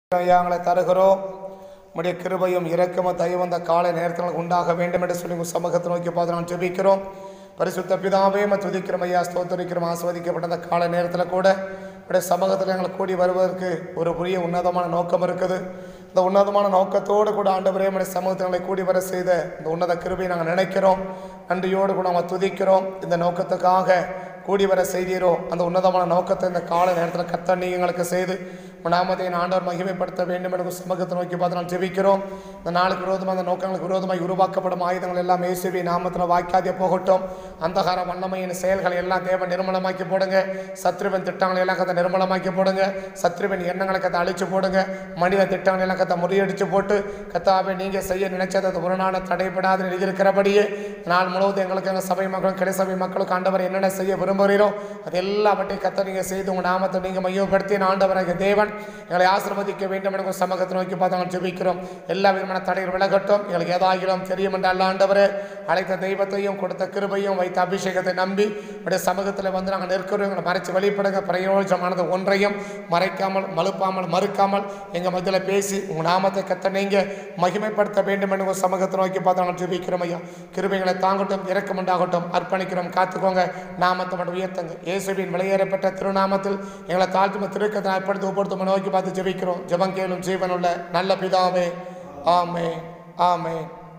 ஐயாங்களை தருகிறோம் உம்முடைய கிருபையும் இரக்கமும் தயவும் அந்த காலை நேரத்தில் உண்டாக வேண்டும் என்று சொல்லி உங்கள் சமூகத்தை நோக்கி பார்த்து நான் ஜெபிக்கிறோம் பரிசுத்த பிதாவே ம துதிக்கிறோம் ஐயா ஸ்தோத்தரிக்கிறோம் ஆஸ்வதிக்கப்பட்ட அந்த காலை நேரத்தில் கூட உடைய சமூகத்தில் எங்களை கூடி வருவதற்கு ஒரு புதிய உன்னதமான நோக்கம் இருக்குது இந்த உன்னதமான நோக்கத்தோடு கூட ஆண்டவரே நம்முடைய சமூகத்தில் எங்களை கூடி வர செய்த இந்த உன்னத கிருபையை நாங்கள் நினைக்கிறோம் நன்றியோடு கூட நம்ம துதிக்கிறோம் இந்த நோக்கத்துக்காக கூடி வர செய்தீரோ அந்த உன்னதமான நோக்கத்தை இந்த கால நேரத்தில் கத்த நீங்க எங்களுக்கு செய்து உம் நாமத்தை என் ஆண்டவர் மகிமைப்படுத்த வேண்டும் என்று சமூகத்தை நோக்கி பார்த்து நான் ஜெபிக்கிறோம் இந்த நாளுக்கு விரோதமாக அந்த நோக்கங்களுக்கு விரோதமாக உருவாக்கப்படும் ஆயுதங்கள் எல்லாம் இயேசுவி நாமத்தில் வாய்க்காதே போகட்டும் அந்தகார வண்ணமையின் செயல்களை எல்லாம் தேவன் நிர்மலமாக்கி போடுங்க சத்ருவின் திட்டங்களை எல்லாம் கதை நிர்மலமாக்கி போடுங்க சத்ருவின் எண்ணங்களை கதை அழிச்சு போடுங்க மனித திட்டங்களை எல்லாம் கதை முறியடிச்சு போட்டு கத்தாவை நீங்கள் செய்ய நினைச்சது அது ஒரு நாள் தடைபடாது எழுதியிருக்கிறபடியே நாள் முழுவதும் எங்களுக்கு எங்கள் சபை மக்களும் கிடை சபை மக்களுக்கு ஆண்டவர் என்னென்ன செய்ய விரும்புகிறீரோ அது எல்லாவற்றையும் கத்த நீங்கள் செய்து உங்கள் நாமத்தை நீங்கள் மையப்படுத்தி ஆண்டவராக தேவன் எங்களை ஆசிர்வதிக்க வேண்டும் என்று உங்கள் சமூகத்தை நோக்கி பார்த்து நாங்கள் ஜெபிக்கிறோம் எல்லா விதமான தடைகள் விலகட்டும் எங்களுக்கு ஏதாகிலும் தெரியும் என்ற அல்ல ஆண்டவரே அழைத்த தெய்வத்தையும் கொடுத்த கிருபையும் வைத்த அபிஷேகத்தை நம்பி உடைய சமூகத்தில் வந்து நாங்கள் நிற்கிறோம் எங்களை மறைச்சு வெளிப்படுங்க பிரயோஜனமானது ஒன்றையும் மறைக்காமல் மலுப்பாமல் மறுக்காமல் எங்கள் மத்தியில் பேசி உங்கள் நாமத்தை கத்த நீங்கள் மகிமைப்படுத்த வேண்டும் என்று உங்கள் சமூகத்தை நோக்கி பார்த்து நாங்கள் ஜெபிக்கிறோம் ஐயா கிருபைகளை தாங்கட்டும் இறக்கம் உண்டாகட்டும் அர்ப்பணிக்கிறோம் காத்துக்கோங்க நாமத்தை மட்டும் உயர்த்துங்க இயேசுவின் விலையேறப்பட்ட திருநாமத்தில் எங்களை தாழ்த்தும் திருக்கத்தை அர்ப்பணித்து ஒப்படுத்தும் நோக்கி பார்த்து ஜெபிக்கிறோம் ஜெபம் கேளும் ஜீவனுள்ள நல்ல பிதாவே ஆமே ஆமே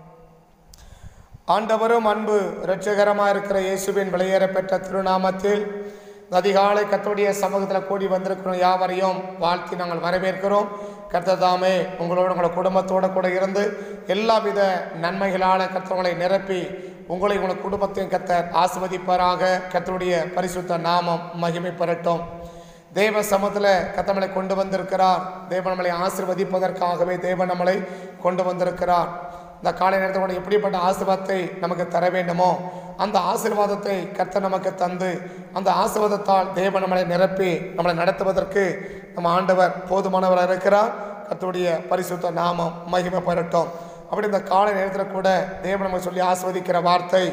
ஆண்டவரும் அன்பு இரட்சகரமாக இருக்கிற இயேசுவின் விலையேறப்பெற்ற திருநாமத்தில் அதிகாலை கத்தோடைய சமூகத்தில் கூடி வந்திருக்கிறோம் யாவரையும் வாழ்த்தி நாங்கள் வரவேற்கிறோம் கர்த்ததாமே உங்களோட உங்களோட குடும்பத்தோட கூட இருந்து எல்லாவித நன்மைகளால் கர்த்தவங்களை நிரப்பி உங்களை உங்கள் குடும்பத்தையும் கத்தர் ஆசிர்வதிப்பாராக கர்த்தருடைய பரிசுத்த நாமம் மகிமை பெறட்டும் தேவ சமத்தில் கத்தமலை கொண்டு வந்திருக்கிறார் தேவன் நம்மளை ஆசிர்வதிப்பதற்காகவே தேவன் நம்மளை கொண்டு வந்திருக்கிறார் இந்த காலை நேரத்தில் கூட எப்படிப்பட்ட ஆசீர்வாதத்தை நமக்கு தர வேண்டுமோ அந்த ஆசீர்வாதத்தை கர்த்தர் நமக்கு தந்து அந்த ஆசீர்வாதத்தால் தேவன் நம்மளை நிரப்பி நம்மளை நடத்துவதற்கு நம்ம ஆண்டவர் போதுமானவராக இருக்கிறார் கர்த்தருடைய பரிசுத்த நாமம் மகிமை பெறட்டும் அப்படி இந்த காலை நேரத்தில் கூட தேவன் நமக்கு சொல்லி ஆஸ்வதிக்கிற வார்த்தை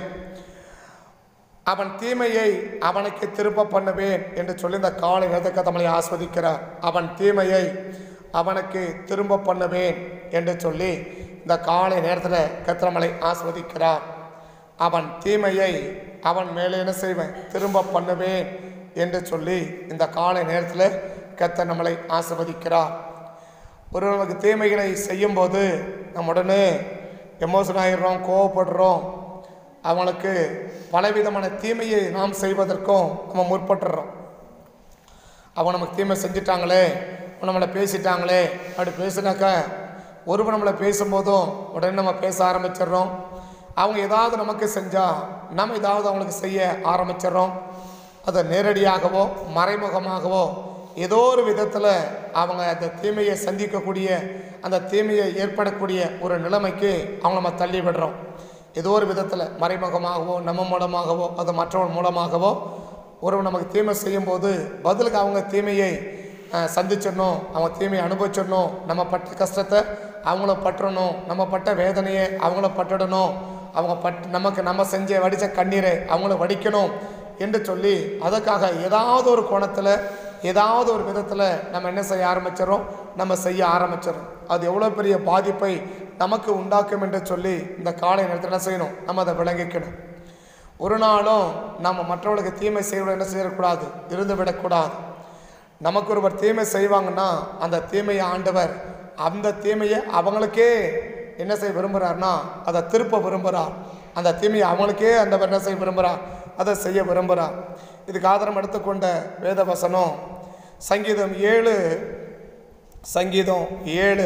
அவன் தீமையை அவனுக்கு திருப்ப பண்ணுவேன் என்று சொல்லி இந்த காலை நேரத்துக்கு நம்மளை ஆஸ்வதிக்கிறார் அவன் தீமையை அவனுக்கு திரும்ப பண்ணுவேன் என்று சொல்லி இந்த காலை நேரத்தில் கத்திரமலை ஆஸ்வதிக்கிறார் அவன் தீமையை அவன் மேலே என்ன செய்வேன் திரும்ப பண்ணுவேன் என்று சொல்லி இந்த காலை நேரத்தில் கத்த நம்மளை ஆசிர்வதிக்கிறார் ஒருவருக்கு தீமைகளை செய்யும்போது நம்ம உடனே எமோஷன் ஆகிடுறோம் கோவப்படுறோம் அவங்களுக்கு பலவிதமான தீமையை நாம் செய்வதற்கும் நம்ம முற்பட்டுறோம் அவங்க நமக்கு தீமை செஞ்சிட்டாங்களே அவங்க நம்மளை பேசிட்டாங்களே அப்படி பேசினாக்கா ஒருவன் நம்மளை பேசும்போதும் உடனே நம்ம பேச ஆரம்பிச்சிடுறோம் அவங்க ஏதாவது நமக்கு செஞ்சால் நம்ம ஏதாவது அவங்களுக்கு செய்ய ஆரம்பிச்சிடுறோம் அதை நேரடியாகவோ மறைமுகமாகவோ ஏதோ ஒரு விதத்தில் அவங்க அந்த தீமையை சந்திக்கக்கூடிய அந்த தீமையை ஏற்படக்கூடிய ஒரு நிலைமைக்கு அவங்க நம்ம தள்ளி விடுறோம் ஏதோ ஒரு விதத்தில் மறைமுகமாகவோ நம்ம மூலமாகவோ அது மற்றவன் மூலமாகவோ ஒருவன் நமக்கு தீமை செய்யும்போது பதிலுக்கு அவங்க தீமையை அஹ், சந்திச்சிடணும் அவங்க தீமையை அனுபவிச்சிடணும் நம்ம பட்ட கஷ்டத்தை அவங்கள பற்றணும் நம்ம பட்ட வேதனையை அவங்கள பட்டுடணும் அவங்க பட் நமக்கு நம்ம செஞ்ச வடித்த கண்ணீரை அவங்கள வடிக்கணும் என்று சொல்லி அதற்காக ஏதாவது ஒரு கோணத்தில் ஏதாவது ஒரு விதத்தில் நம்ம என்ன செய்ய ஆரம்பிச்சிடறோம் நம்ம செய்ய ஆரம்பிச்சிடறோம் அது எவ்வளோ பெரிய பாதிப்பை நமக்கு உண்டாக்கும் என்று சொல்லி இந்த காலை நேரத்தில் என்ன செய்யணும் நம்ம அதை விளங்கிக்கணும் ஒரு நாளும் நம்ம மற்றவர்களுக்கு தீமை செய்வதை என்ன செய்யக்கூடாது இருந்து விடக்கூடாது நமக்கு ஒருவர் தீமை செய்வாங்கன்னா அந்த தீமையை ஆண்டவர் அந்த தீமையை அவங்களுக்கே என்ன செய்ய விரும்புகிறார்னா அதை திருப்ப விரும்புகிறார் அந்த தீமையை அவங்களுக்கே அந்த என்ன செய்ய விரும்புகிறார் அதை செய்ய விரும்புகிறார் இதுக்கு ஆதாரம் எடுத்துக்கொண்ட வேத வசனம் சங்கீதம் ஏழு சங்கீதம் ஏழு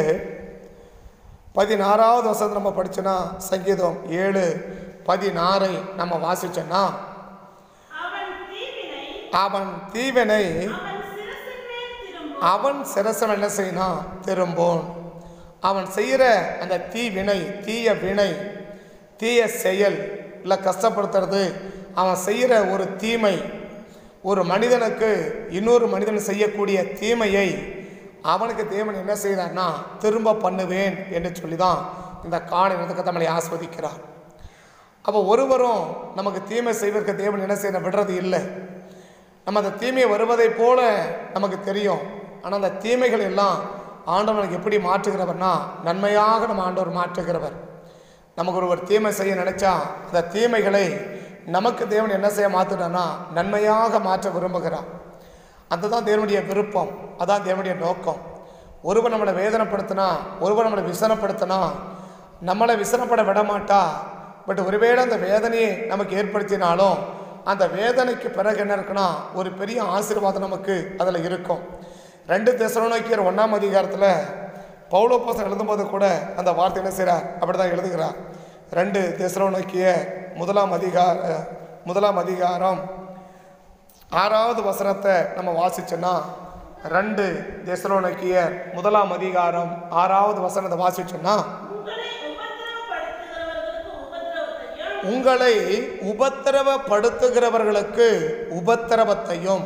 பதினாறாவது வசனம் நம்ம படிச்சோன்னா சங்கீதம் ஏழு பதினாறை நம்ம வாசிச்சோன்னா அவன் தீவினை அவன் தீவனை அவன் சிரசின் மேல் திரும்பும் அவன் சிரசம் என்ன செய்யணும் திரும்போன் அவன் செய்கிற அந்த தீ வினை தீய வினை தீய செயல் இல்லை கஷ்டப்படுத்துறது அவன் செய்கிற ஒரு தீமை ஒரு மனிதனுக்கு இன்னொரு மனிதன் செய்யக்கூடிய தீமையை அவனுக்கு தேவன் என்ன செய்கிறார்னா திரும்ப பண்ணுவேன் என்று சொல்லி தான் இந்த காலை நேரத்துக்கு நம்மளை ஆஸ்வதிக்கிறார் அப்போ ஒருவரும் நமக்கு தீமை செய்வதற்கு தேவன் என்ன செய்ய விடுறது இல்லை நம்ம அந்த தீமை வருவதை போல நமக்கு தெரியும் ஆனால் அந்த தீமைகள் எல்லாம் ஆண்டவர் நமக்கு எப்படி மாற்றுகிறவர்னா நன்மையாக நம்ம ஆண்டவர் மாற்றுகிறவர் நமக்கு ஒருவர் தீமை செய்ய நினைச்சா அந்த தீமைகளை நமக்கு தேவன் என்ன செய்ய மாற்றினா நன்மையாக மாற்ற விரும்புகிறார் அதுதான் தேவனுடைய விருப்பம் அதான் தேவனுடைய நோக்கம் ஒருவர் நம்மளை வேதனைப்படுத்தினா ஒருவர் நம்மளை விசனப்படுத்தினா நம்மளை விசனப்பட விட மாட்டா பட் ஒருவேளை அந்த வேதனையை நமக்கு ஏற்படுத்தினாலும் அந்த வேதனைக்கு பிறகு என்ன இருக்குன்னா ஒரு பெரிய ஆசீர்வாதம் நமக்கு அதில் இருக்கும் ரெண்டு தெசலோனிக்கர் ஒன்றாம் அதிகாரத்தில் பவுலோப்பாசம் எழுதும்போது கூட அந்த வார்த்தை என்ன செய்கிறார் அப்படி தான் எழுதுகிறார் ரெண்டு தெசலோனிக்கிய முதலாம் அதிகார முதலாம் அதிகாரம் ஆறாவது வசனத்தை நம்ம வாசிச்சோன்னா ரெண்டு தெசலோனிக்கிய முதலாம் அதிகாரம் ஆறாவது வசனத்தை வாசிச்சோன்னா உங்களை உபத்திரவப்படுத்துகிறவர்களுக்கு உங்களை உபத்திரவப்படுத்துகிறவர்களுக்கு உபத்திரவத்தையும் உபத்திரவத்தையும்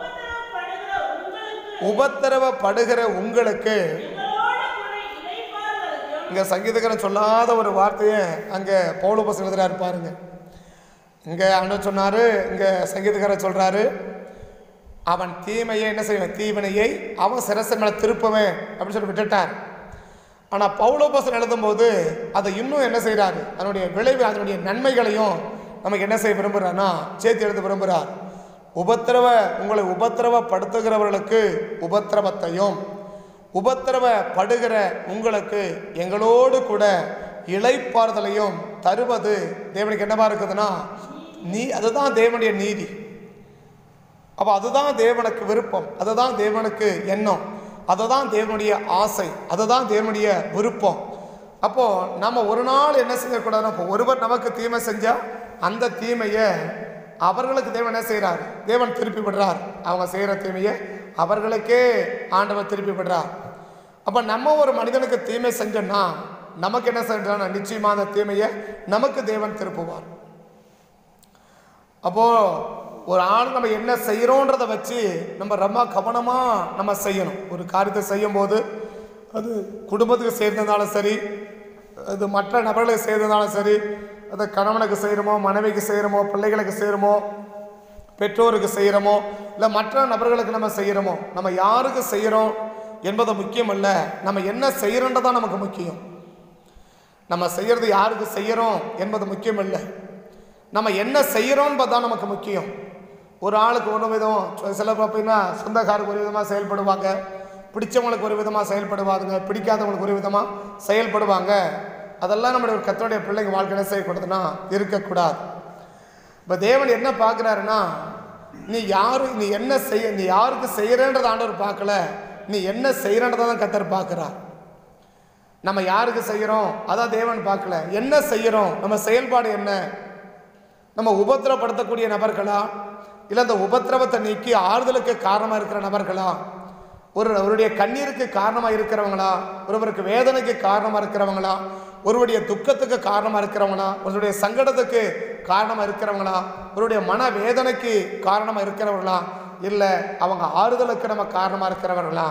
உபத்திரவப்படுகிற உங்களுக்கு உபத்திரவப்படுகிற உங்களுக்கு எங்களோட கூட இளைப்பாறுதலையும் இங்கே சங்கீதக்காரன் சொல்லாத ஒரு வார்த்தையை அங்கே பவுலோபஸ் எழுதுறாரு பாருங்க இங்கே ஆண்டவர் சொன்னார் இங்கே சங்கீதக்காரன் சொல்கிறாரு அவன் தீமையை என்ன செய்வேன் தீவினையை அவன் சிரசன் மேலே திருப்புவேன் அப்படின்னு சொல்லி விட்டுட்டார் ஆனால் பவுலோபசன் எழுதும்போது அதை இன்னும் என்ன செய்கிறாரு அதனுடைய விளைவு அதனுடைய நன்மைகளையும் நமக்கு என்ன செய்ய விரும்புகிறார்னா சேர்த்து எழுத விரும்புகிறார் உபத்திரவ உங்களை உபத்திரவப்படுத்துகிறவர்களுக்கு உபத்திரவத்தையும் உபத்திரவப்படுகிற உங்களுக்கு எங்களோடு கூட இளைப்பாறுதலையும் தருவது தேவனுக்கு என்னவா இருக்குதுன்னா நீ அதுதான் தேவனுடைய நீதி அப்போ அதுதான் தேவனுக்கு விருப்பம் அதுதான் தேவனுக்கு எண்ணம் அதுதான் தேவனுடைய ஆசை அதுதான் தேவனுடைய விருப்பம் அப்போது நம்ம ஒரு நாள் என்ன செய்யக்கூடாதுன்னா இப்போ ஒருவர் நமக்கு தீமை செஞ்சால் அந்த தீமையை அவர்களுக்கு தேவன் என்ன செய்கிறார் தேவன் திருப்பி விடுறார் அவங்க செய்கிற தீமையை அவர்களுக்கே ஆண்டவர் திருப்பி விடுறார் அப்போ நம்ம ஒரு மனிதனுக்கு தீமை செஞ்சோன்னா நமக்கு என்ன செஞ்சானா நிச்சயமாக அந்த தீமையை நமக்கு தேவன் திருப்புவார் அப்போது ஒரு ஆள் நம்ம என்ன செய்கிறோன்றதை வச்சு நம்ம ரொம்ப கவனமாக நம்ம செய்யணும் ஒரு காரியத்தை செய்யும்போது அது குடும்பத்துக்கு சேர்ந்ததாலும் சரி அது மற்ற நபர்களுக்கு செய்ததாலும் சரி அது கணவனுக்கு செய்கிறோமோ மனைவிக்கு செய்கிறோமோ பிள்ளைகளுக்கு செய்கிறோமோ பெற்றோருக்கு செய்கிறோமோ இல்லை மற்ற நபர்களுக்கு நம்ம செய்கிறோமோ நம்ம யாருக்கு செய்கிறோம் என்பது முக்கியம் அல்ல நம்ம என்ன செய்கிறோன்றதான் நமக்கு முக்கியம் நம்ம செய்கிறது யாருக்கு செய்கிறோம் என்பது முக்கியம் இல்லை நம்ம என்ன செய்கிறோன்றது தான் நமக்கு முக்கியம் ஒரு ஆளுக்கு ஒரு விதம் சொ- சில பார்த்தீங்கன்னா சொந்தக்காருக்கு ஒரு விதமாக செயல்படுவாங்க பிடிச்சவங்களுக்கு ஒரு விதமாக செயல்படுவாங்க பிடிக்காதவங்களுக்கு ஒரு விதமாக செயல்படுவாங்க அதெல்லாம் நம்முடைய ஒரு கத்தோடைய பிள்ளைங்க வாழ்க்கை என்ன செய்யக்கூடாதுன்னா இருக்கக்கூடாது இப்போ தேவன் என்ன பார்க்குறாருன்னா நீ யாரு நீ என்ன செய்ய நீ யாருக்கு செய்கிறேன்றத ஆண்டவர் பார்க்கல நீ என்ன செய்கிறன்றதை தான் கத்தர் பார்க்குறார் நம்ம யாருக்கு செய்கிறோம் அதான் தேவன் பார்க்கல என்ன செய்கிறோம் நம்ம செயல்பாடு என்ன நம்ம உபத்திரப்படுத்தக்கூடிய நபர்களா இல்லை அந்த உபத்திரவத்தை நீக்கி ஆறுதலுக்கு காரணமாக இருக்கிற நபர்களா ஒரு ஒருவருடைய கண்ணீருக்கு காரணமாக இருக்கிறவங்களா ஒருவருக்கு வேதனைக்கு காரணமாக இருக்கிறவங்களா ஒருவருடைய துக்கத்துக்கு காரணமாக இருக்கிறவங்களா ஒருவருடைய சங்கடத்துக்கு காரணமாக இருக்கிறவங்களா ஒருவருடைய மன வேதனைக்கு காரணமாக இருக்கிறவங்களா இல்லை அவங்க ஆறுதலுக்கு நம்ம காரணமாக இருக்கிறவர்களா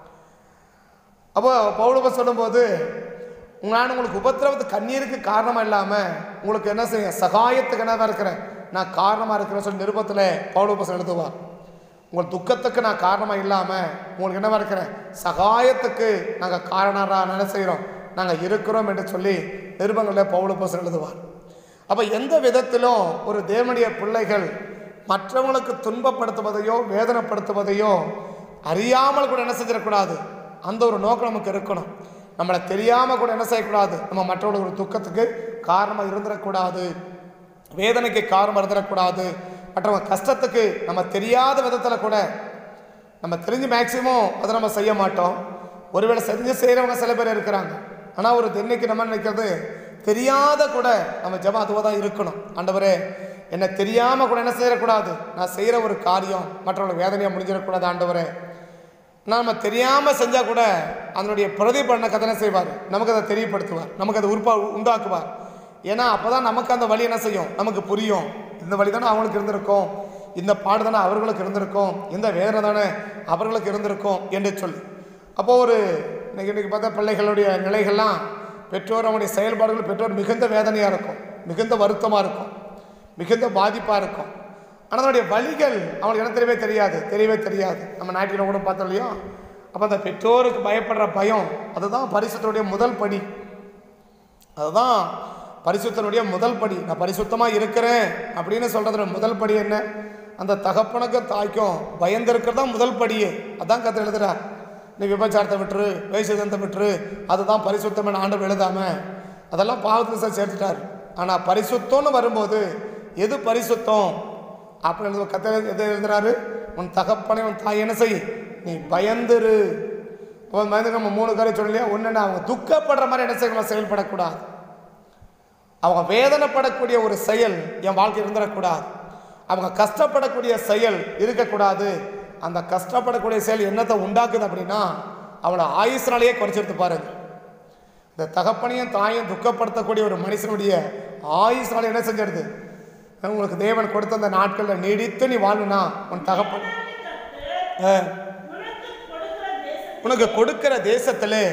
அப்போ பவுலப்ப சொல்லும்போது நான் உங்களுக்கு உபத்திரவத்து கண்ணீருக்கு காரணமாக இல்லாமல் உங்களுக்கு என்ன செய்ய சகாயத்துக்கு என்னவா இருக்கிறேன் நான் காரணமாக இருக்கிறேன் சொல்லி நிருபத்தில் பவுலப்பசன் எழுதுவார் உங்கள் துக்கத்துக்கு நான் காரணமாக இல்லாமல் உங்களுக்கு என்னவா இருக்கிறேன் சகாயத்துக்கு நாங்கள் காரணராக என்ன செய்கிறோம் நாங்கள் இருக்கிறோம் என்று சொல்லி நிருபங்களில் பவுலப்பசன் எழுதுவார் அப்போ எந்த விதத்திலும் ஒரு தேவனுடைய பிள்ளைகள் மற்றவங்களுக்கு துன்பப்படுத்துவதையோ வேதனைப்படுத்துவதையோ அறியாமல் கூட என்ன செஞ்சிடக்கூடாது அந்த ஒரு நோக்கம் நமக்கு இருக்கணும் நம்மளை தெரியாமல் கூட என்ன செய்யக்கூடாது நம்ம மற்றவங்களுக்கு ஒரு துக்கத்துக்கு காரணமாக இருந்துடக்கூடாது வேதனைக்கு காரணமாக இருந்துடக்கூடாது மற்றவங்க கஷ்டத்துக்கு நம்ம தெரியாத விதத்தில் கூட நம்ம தெரிஞ்சு மேக்சிமம் அதை நம்ம செய்ய மாட்டோம் ஒருவேளை செஞ்சு செய்கிறவங்க சில பேர் இருக்கிறாங்க ஆனால் ஒரு தென்னைக்கு நம்ம நினைக்கிறது தெரியாத கூட நம்ம ஜபம் அதுவாக தான் இருக்கணும் ஆண்டவரே என்னை தெரியாமல் கூட என்ன செய்யக்கூடாது நான் செய்கிற ஒரு காரியம் மற்றவங்களுக்கு வேதனையாக முடிஞ்சிடக்கூடாது ஆண்டவரே நம்ம தெரியாமல் செஞ்சால் கூட அதனுடைய பிரதிபலனை கதனை செய்வார் நமக்கு அதை தெரியப்படுத்துவார் நமக்கு அதை உருப்பா உண்டாக்குவார் ஏன்னா அப்போ தான் நமக்கு அந்த வழி என்ன செய்யும் நமக்கு புரியும் இந்த வழி தானே அவங்களுக்கு இருந்திருக்கும் இந்த பாடு தானே அவர்களுக்கு இருந்திருக்கும் இந்த வேதனை தானே அவர்களுக்கு இருந்திருக்கும் என்று சொல்லி அப்போது ஒரு இன்னைக்கு இன்றைக்கி பார்த்தா பிள்ளைகளுடைய நிலைகள்லாம் பெற்றோர் அவங்களுடைய செயல்பாடுகள் பெற்றோர் மிகுந்த வேதனையாக இருக்கும் மிகுந்த வருத்தமாக இருக்கும் மிகுந்த பாதிப்பாக இருக்கும் ஆனால் அதனுடைய வழிகள் அவங்களுக்கு என்ன தெரியவே தெரியாது தெரியவே தெரியாது நம்ம ஞாயிற்றுக்கிழமை கூட பார்த்தோம் இல்லையா அப்போ அந்த பெற்றோருக்கு பயப்படுற பயம் அதுதான் பரிசுத்தனுடைய முதல் படி அதுதான் பரிசுத்தனுடைய முதல் படி நான் பரிசுத்தமாக இருக்கிறேன் அப்படின்னு சொல்கிறதுல முதல் படி என்ன அந்த தகப்பனுக்கும் தாய்க்கும் பயந்திருக்கிறது தான் முதல் படியே அதான் கற்று எழுதுறார் நீ விபச்சாரத்தை விட்டுரு வைசதத்தை விட்டுரு அதுதான் பரிசுத்தம் ஆண்டு எழுதாம அதெல்லாம் பாவத்தில் சார் சேர்த்துட்டார் ஆனால் பரிசுத்தம்னு வரும்போது எது பரிசுத்தம் அப்படி எழுத கத்த எது எழுதுறாரு உன் தகப்பனை உன் தாய் என்ன செய் நீ பயந்துரு அப்போ பயந்து நம்ம மூணு காரியம் சொல்லலையா ஒன்று அவங்க துக்கப்படுற மாதிரி என்ன செய்யணும் செயல்படக்கூடாது அவங்க வேதனைப்படக்கூடிய ஒரு செயல் என் வாழ்க்கை இருந்துடக்கூடாது அவங்க கஷ்டப்படக்கூடிய செயல் இருக்கக்கூடாது அந்த கஷ்டப்படக்கூடிய செயல் என்னத்தை உண்டாக்குது அப்படின்னா அவளை ஆயுசினாலேயே குறைச்சிருத்து பாருங்க இந்த தகப்பனையும் தாயும் துக்கப்படுத்தக்கூடிய ஒரு மனுஷனுடைய ஆயுசினால என்ன செஞ்சிருது உங்களுக்கு தேவன் கொடுத்த அந்த நாட்களில் நீடித்து நீ வாழணும்னா உன் தகப்பன் ஆ, உனக்கு கொடுக்கிற தேசத்தில் உனக்கு கொடுக்கிற தேசத்திலே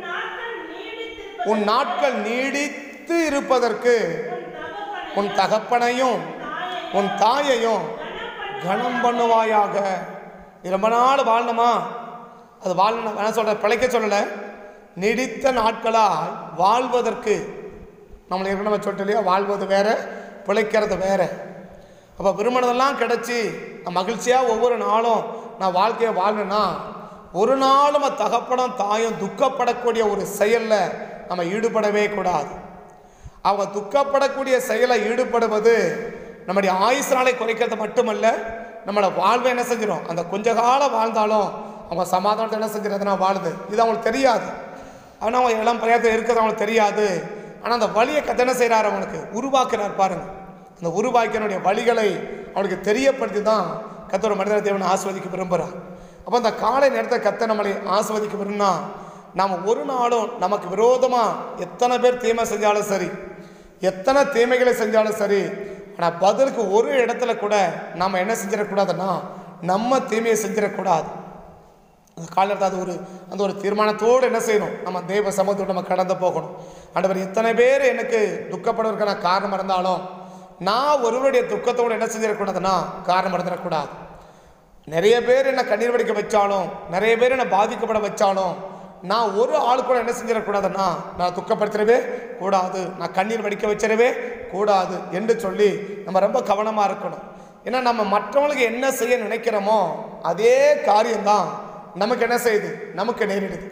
உன் நாட்கள் நீடித்திருப்ப உன் நாட்கள் நீடித்து இருப்பதற்கு உன் தகப்பனையும் உன் தகப்பனையும் உன் தாயையும் கனம் பண்ணுவாயாக இது ரொம்ப நாள் வாழணுமா அது வாழணும் என்ன சொல்ற பிழைக்க சொல்லலை நீடித்த நாட்களால் வாழ்வதற்கு நம்மளை ஏற்கனவே சொல்லிட்டு இல்லையா வாழ்வது வேற பிழைக்கிறது வேற அப்போ விரும்பினதெல்லாம் கிடச்சி நான் மகிழ்ச்சியாக ஒவ்வொரு நாளும் நான் வாழ்க்கையை வாழணும்னா ஒரு நாளும் அந்த தகப்பனும் தாயும் துக்கப்படக்கூடிய ஒரு செயலில் நம்ம ஈடுபடவே கூடாது அவங்க துக்கப்படக்கூடிய செயலை ஈடுபடுவது நம்முடைய ஆயுசு நாளை குறைக்கிறது மட்டுமல்ல நம்மளோட வாழ்வை என்ன செஞ்சிடும் அந்த கொஞ்ச காலம் வாழ்ந்தாலும் அவங்க சமாதானத்தை என்ன செஞ்சிருந்தனா வாழுது இது அவங்களுக்கு தெரியாது ஆனால் அவங்க இளம் பிரயத்தில் இருக்கிறது அவங்களுக்கு தெரியாது ஆனால் அந்த வழியை கத்த என்ன செய்கிறார் அவனுக்கு உருவாக்குறார் பாருங்க அந்த உருவாக்கினுடைய வழிகளை அவனுக்கு தெரியப்படுத்தி தான் கத்தோட மனிதர தேவனை ஆஸ்வதிக்க விரும்புகிறார் அப்போ அந்த காலை நேரத்தை கத்த நம்மளை ஆஸ்வதிக்க விரும்பினா நாம் ஒரு நாளும் நமக்கு விரோதமாக எத்தனை பேர் தீமை செஞ்சாலும் சரி எத்தனை தீமைகளை செஞ்சாலும் சரி ஆனால் பதிலுக்கு ஒரு இடத்துல கூட நாம் என்ன செஞ்சிடக்கூடாதுன்னா நம்ம தீமையை செஞ்சிடக்கூடாது அந்த காலத்தில் அது ஒரு அந்த ஒரு தீர்மானத்தோடு என்ன செய்யணும் நம்ம தெய்வ சமூகத்தோடு நம்ம கடந்து போகணும் ஆண்டவர் எத்தனை பேர் எனக்கு துக்கப்படுவதற்கான காரணம் இருந்தாலும் நான் ஒருவருடைய துக்கத்தோடு என்ன செஞ்சிடக்கூடாதுன்னா காரணம் இருந்துடக்கூடாது நிறைய பேர் என்னை கண்ணீர் வடிக்க வச்சாலும் நிறைய பேர் என்னை பாதிக்கப்பட வச்சாலும் நான் ஒரு ஆள் கூட என்ன செஞ்சிடக்கூடாதுன்னா நான் துக்கப்படுத்திடவே கூடாது நான் கண்ணீர் வடிக்க வச்சிடவே கூடாது என்று சொல்லி நம்ம ரொம்ப கவனமாக இருக்கணும் ஏன்னா நம்ம மற்றவங்களுக்கு என்ன செய்ய நினைக்கிறோமோ அதே காரியம்தான் நமக்கு என்ன செய்யுது நமக்கு நேரிடுது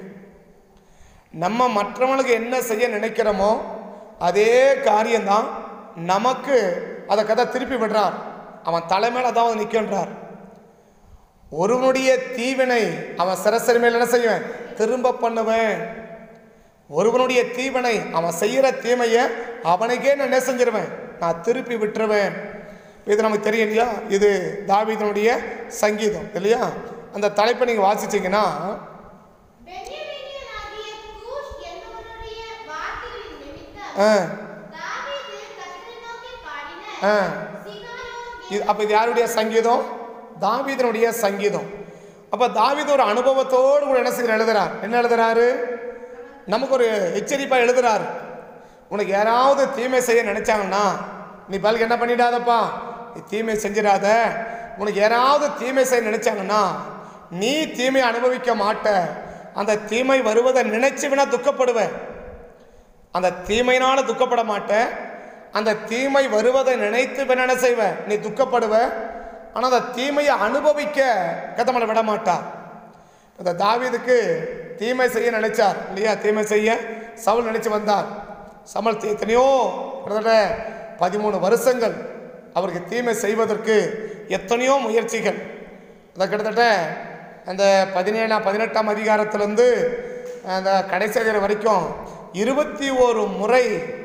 நம்ம மற்றவங்களுக்கு என்ன செய்ய நினைக்கிறோமோ அதே காரியம்தான் நமக்கு அதை கதை திருப்பி விடுறார் அவன் தலைமையில் அதாவது நிற்கின்றார் ஒருவனுடைய தீவினை அவன் சிரசரி மேல் என்ன செய்வேன் திரும்ப பண்ணுவேன் ஒருவனுடைய தீவினை அவன் செய்கிற தீமையை அவனுக்கே நான் என்ன செஞ்சிருவேன் நான் திருப்பி விட்டுருவேன் இது நமக்கு தெரியும் இல்லையா இது தாவீதனுடைய சங்கீதம் இல்லையா அந்த தலைப்பை நீங்கள் வாசிச்சீங்கன்னா பென்யமீனியனாகிய கூஷ் என்பவனுடைய வார்த்தைகளின் நிமித்தம் ஆ, தாவீது கர்த்தரை நோக்கி பாடின ஆ. சிகாயோன் இது அப்போ இது யாருடைய சங்கீதம் தாவீதனுடைய சங்கீதம் அப்போ தாவீது ஒரு அனுபவத்தோடு கூட என்ன செய்ய எழுதுறார் என்ன எழுதுறாரு நமக்கு ஒரு எச்சரிப்பாக எழுதுறாரு உனக்கு யாராவது தீமை செய்ய நினைச்சாங்கன்னா நீ பல்கு என்ன பண்ணிடாதப்பா நீ தீமை செஞ்சிடாத உனக்கு யாராவது தீமை செய்ய நினைச்சாங்கன்னா நீ தீமை அனுபவிக்க மாட்ட அந்த தீமை வருவதை நினைச்சு வேணா துக்கப்படுவ அந்த தீமையினால துக்கப்பட மாட்டேன் அந்த தீமை வருவதை நினைத்து வேணா என்ன செய்வ நீ துக்கப்படுவ ஆனால் அந்த தீமையை அனுபவிக்க கத்தமலை விட மாட்டா இந்த தாவீதுக்கு தீமை செய்ய நினைச்சார் இல்லையா தீமை செய்ய சவுல் நினைச்சு வந்தார் சமல் தீ- எத்தனையோ கிட்டத்தட்ட பதிமூணு வருஷங்கள் அவருக்கு தீமை செய்வதற்கு எத்தனையோ முயற்சிகள் அதை கிட்டத்தட்ட அந்த பதினேழாம் பதினெட்டாம் அதிகாரத்திலேருந்து அந்த கடைசி அதிகாரம் வரைக்கும் இருபத்தி ஒரு முறை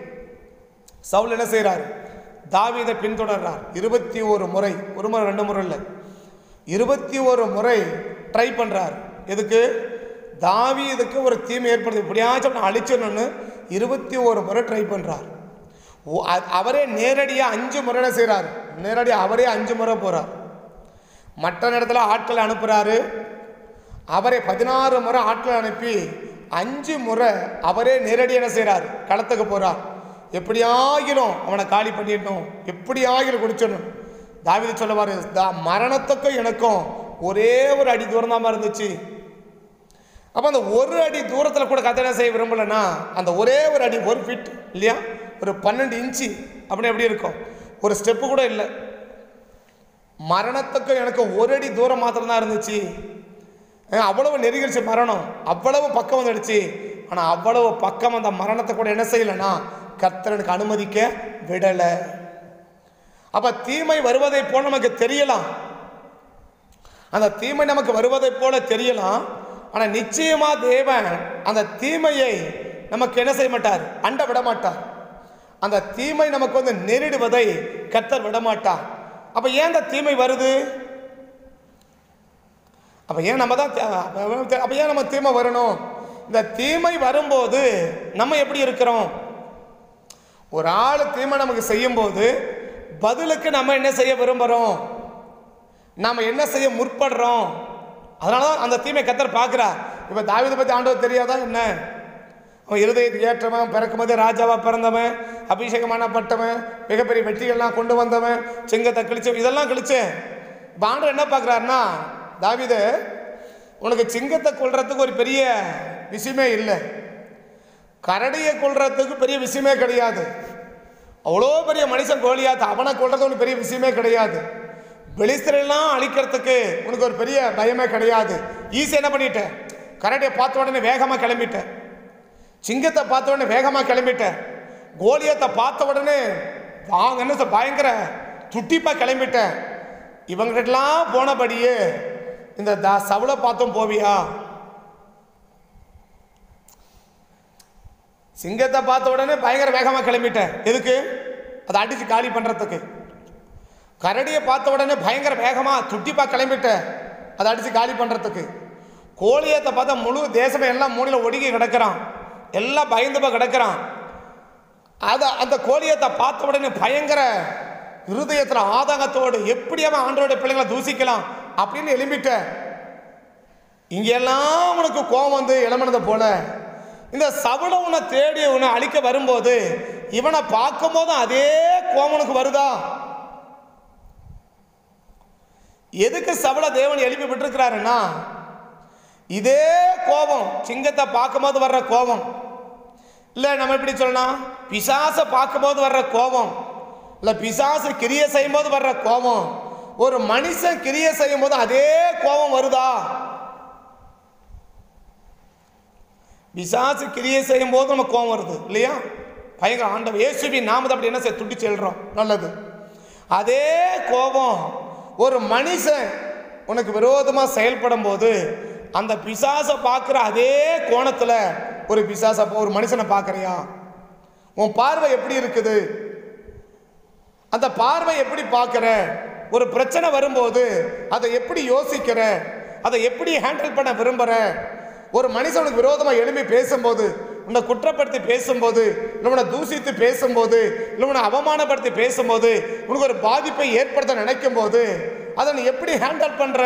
சவுல் என்ன செய்கிறார் தாவீதை பின்தொடர்றார் இருபத்தி ஒரு முறை ஒரு முறை ரெண்டு முறை இல்லை இருபத்தி ஒரு முறை ட்ரை பண்ணுறார் எதுக்கு தாவீதுக்கு ஒரு தீமை ஏற்படுது எப்படியாச்சும் அவனை அழிச்சிடணும்னு இருபத்தி ஒரு முறை ட்ரை பண்ணுறார் அவரே நேரடியாக அஞ்சு முறை என்ன செய்கிறார் நேரடியாக அவரே அஞ்சு முறை போகிறார் மற்ற இடத்துல ஆட்களை அனுப்புகிறாரு அவரை பதினாறு முறை ஆட்களை அனுப்பி அஞ்சு முறை அவரே நேரடி என்ன செய்கிறார் களத்துக்கு போகிறார் எப்படியாகிலும் அவனை காலி பண்ணிடணும் எப்படியாகிலும் குடிச்சிடணும் தாவீது சொல்லுவார் தா மரணத்துக்கும் எனக்கும் ஒரே ஒரு அடி தூரம் தான் இருந்துச்சு அப்போ அந்த ஒரு அடி தூரத்தில் கூட கத்தனை செய்ய விரும்பலைன்னா அந்த ஒரே ஒரு அடி ஒரு ஃபிட் இல்லையா ஒரு பன்னெண்டு இன்ச்சு அப்படி எப்படி இருக்கும் ஒரு ஸ்டெப்பு கூட இல்லை மரணத்துக்கும் எனக்கு ஒரு அடி தூரம் மாத்திரம்தான் இருந்துச்சு ஏன் அவ்வளவு நெருங்கிடுச்சு மரணம் அவ்வளவு பக்கம் வந்துடுச்சு ஆனால் அவ்வளவு பக்கம் அந்த மரணத்தை கூட என்ன செய்யலைன்னா கர்த்தர் எனக்கு அனுமதிக்க விடலை அப்ப தீமை வருவதை போல நமக்கு தெரியலாம் அந்த தீமை நமக்கு வருவதை போல தெரியலாம் ஆனால் நிச்சயமா தேவன் அந்த தீமையை நமக்கு என்ன செய்ய மாட்டார் அண்ட விட மாட்டார் அந்த தீமை நமக்கு வந்து நெருடுவதை கர்த்தர் விட மாட்டார் அப்ப ஏன் அந்த தீமை வருது அப்ப ஏன் நம்ம தான் தே- அப்ப அப்ப ஏன் நம்ம தீமை வரணும் இந்த தீமை வரும்போது நம்ம எப்படி இருக்கிறோம் ஒரு ஆள் தீமை நமக்கு செய்யும்போது பதிலுக்கு நம்ம என்ன செய்ய விரும்புகிறோம் நாம என்ன செய்ய முற்படுறோம் அதனால தான் அந்த தீமை கத்தர் பார்க்குறார் இப்போ தாவீதை பற்றி ஆண்டவர் தெரியாதா என்ன அவன் இருதயத்துக்கு ஏற்றவன் பிறக்கும்போது ராஜாவா பிறந்தவன் அபிஷேகம் பண்ணப்பட்டவன் மிகப்பெரிய வெற்றிகள்லாம் கொண்டு வந்தவன் சிங்கத்தை கிழிச்சவன் இதெல்லாம் கிழிச்சேன் இப்போ ஆண்டவர் என்ன பார்க்குறாருன்னா தாவீது உனக்கு சிங்கத்தை கொல்றதுக்கு ஒரு பெரிய விஷயமே இல்லை கரடியை கொல்றதுக்கு பெரிய விஷயமே கிடையாது அவ்வளோ பெரிய மனுஷன் கோலியாத் அவனை கொல்றது ஒன்று பெரிய விஷயமே கிடையாது பெலிஸ்தரெல்லாம் அழிக்கிறதுக்கு உனக்கு ஒரு பெரிய பயமே கிடையாது ஈஸி என்ன பண்ணிட்டேன் கரடியை பார்த்த உடனே வேகமாக கிளம்பிட்டேன் சிங்கத்தை பார்த்த உடனே வேகமாக கிளம்பிட்டேன் கோலியத்தை பார்த்த உடனே வாங்கன்னு சொ- பயங்கர துட்டிப்பாக கிளம்பிட்டேன் இவங்ககிட்டலாம் போனபடியே இந்த த சவுளை பார்த்தோம் போவியா சிங்கத்தை பார்த்த உடனே பயங்கர வேகமாக கிளம்பிட்டேன் எதுக்கு அதை அடித்து காலி பண்ணுறதுக்கு கரடியை பார்த்த உடனே பயங்கர வேகமாக துட்டிப்பாக கிளம்பிட்டேன் அதை அடித்து காலி பண்ணுறதுக்கு கோழியத்தை பார்த்தா முழு தேசமே எல்லாம் மூலையில் ஒடுங்கி கிடக்கிறான் எல்லாம் பயந்து போய் கிடக்கிறான் அதை அந்த கோழியத்தை பார்த்த உடனே பயங்கர இருதயத்தில் ஆதங்கத்தோடு எப்படி அவன் ஆண்டோட பிள்ளைங்களை தூசிக்கலாம் அப்படின்னு எழும்பிட்டேன் இங்கெல்லாம் உனக்கு கோபம் வந்து இளமனதை போல இந்த சவுள உன்னை தேடி உன்னை அழிக்க வரும்போது இவனை பார்க்கும்போது அதே கோபம் உனக்கு வருதா எதுக்கு சபல தேவன் எழுப்பி விட்டுருக்கிறாருன்னா இதே கோபம் சிங்கத்தை பார்க்கும்போது வர்ற கோபம் இல்லை நம்ம எப்படி சொல்லலாம் பிசாசை பார்க்கும்போது வர்ற கோபம் இல்லை பிசாசு கிரியை செய்யும்போது வர்ற கோபம் ஒரு மனுஷன் கிரியை செய்யும்போது அதே கோபம் வருதா பிசாசு கிரியை செய்யும் போது நம்ம கோபம் வருது இல்லையா பயங்கர ஆண்டவர் இயேசுவின் நாமத்தை அப்படி என்ன செய்ய துட்டி செல்றோம் நல்லது அதே கோபம் ஒரு மனுஷன் உனக்கு விரோதமாக செயல்படும் போது அந்த பிசாசை பார்க்குற அதே கோணத்தில் ஒரு பிசாசை ஒரு மனுஷனை பார்க்குறியா உன் பார்வை எப்படி இருக்குது அந்த பார்வை எப்படி பார்க்குற ஒரு பிரச்சனை வரும்போது அதை எப்படி யோசிக்கிற அதை எப்படி ஹேண்டில் பண்ண விரும்புகிற ஒரு மனுஷனுக்கு விரோதமாக எழுப்பி பேசும்போது உன்னை குற்றப்படுத்தி பேசும்போது இல்லை உன்னை தூசித்து பேசும்போது இல்லை உன்னை அவமானப்படுத்தி பேசும்போது உனக்கு ஒரு பாதிப்பை ஏற்படுத்த நினைக்கும் போது அதை நீ எப்படி ஹேண்டில் பண்ணுற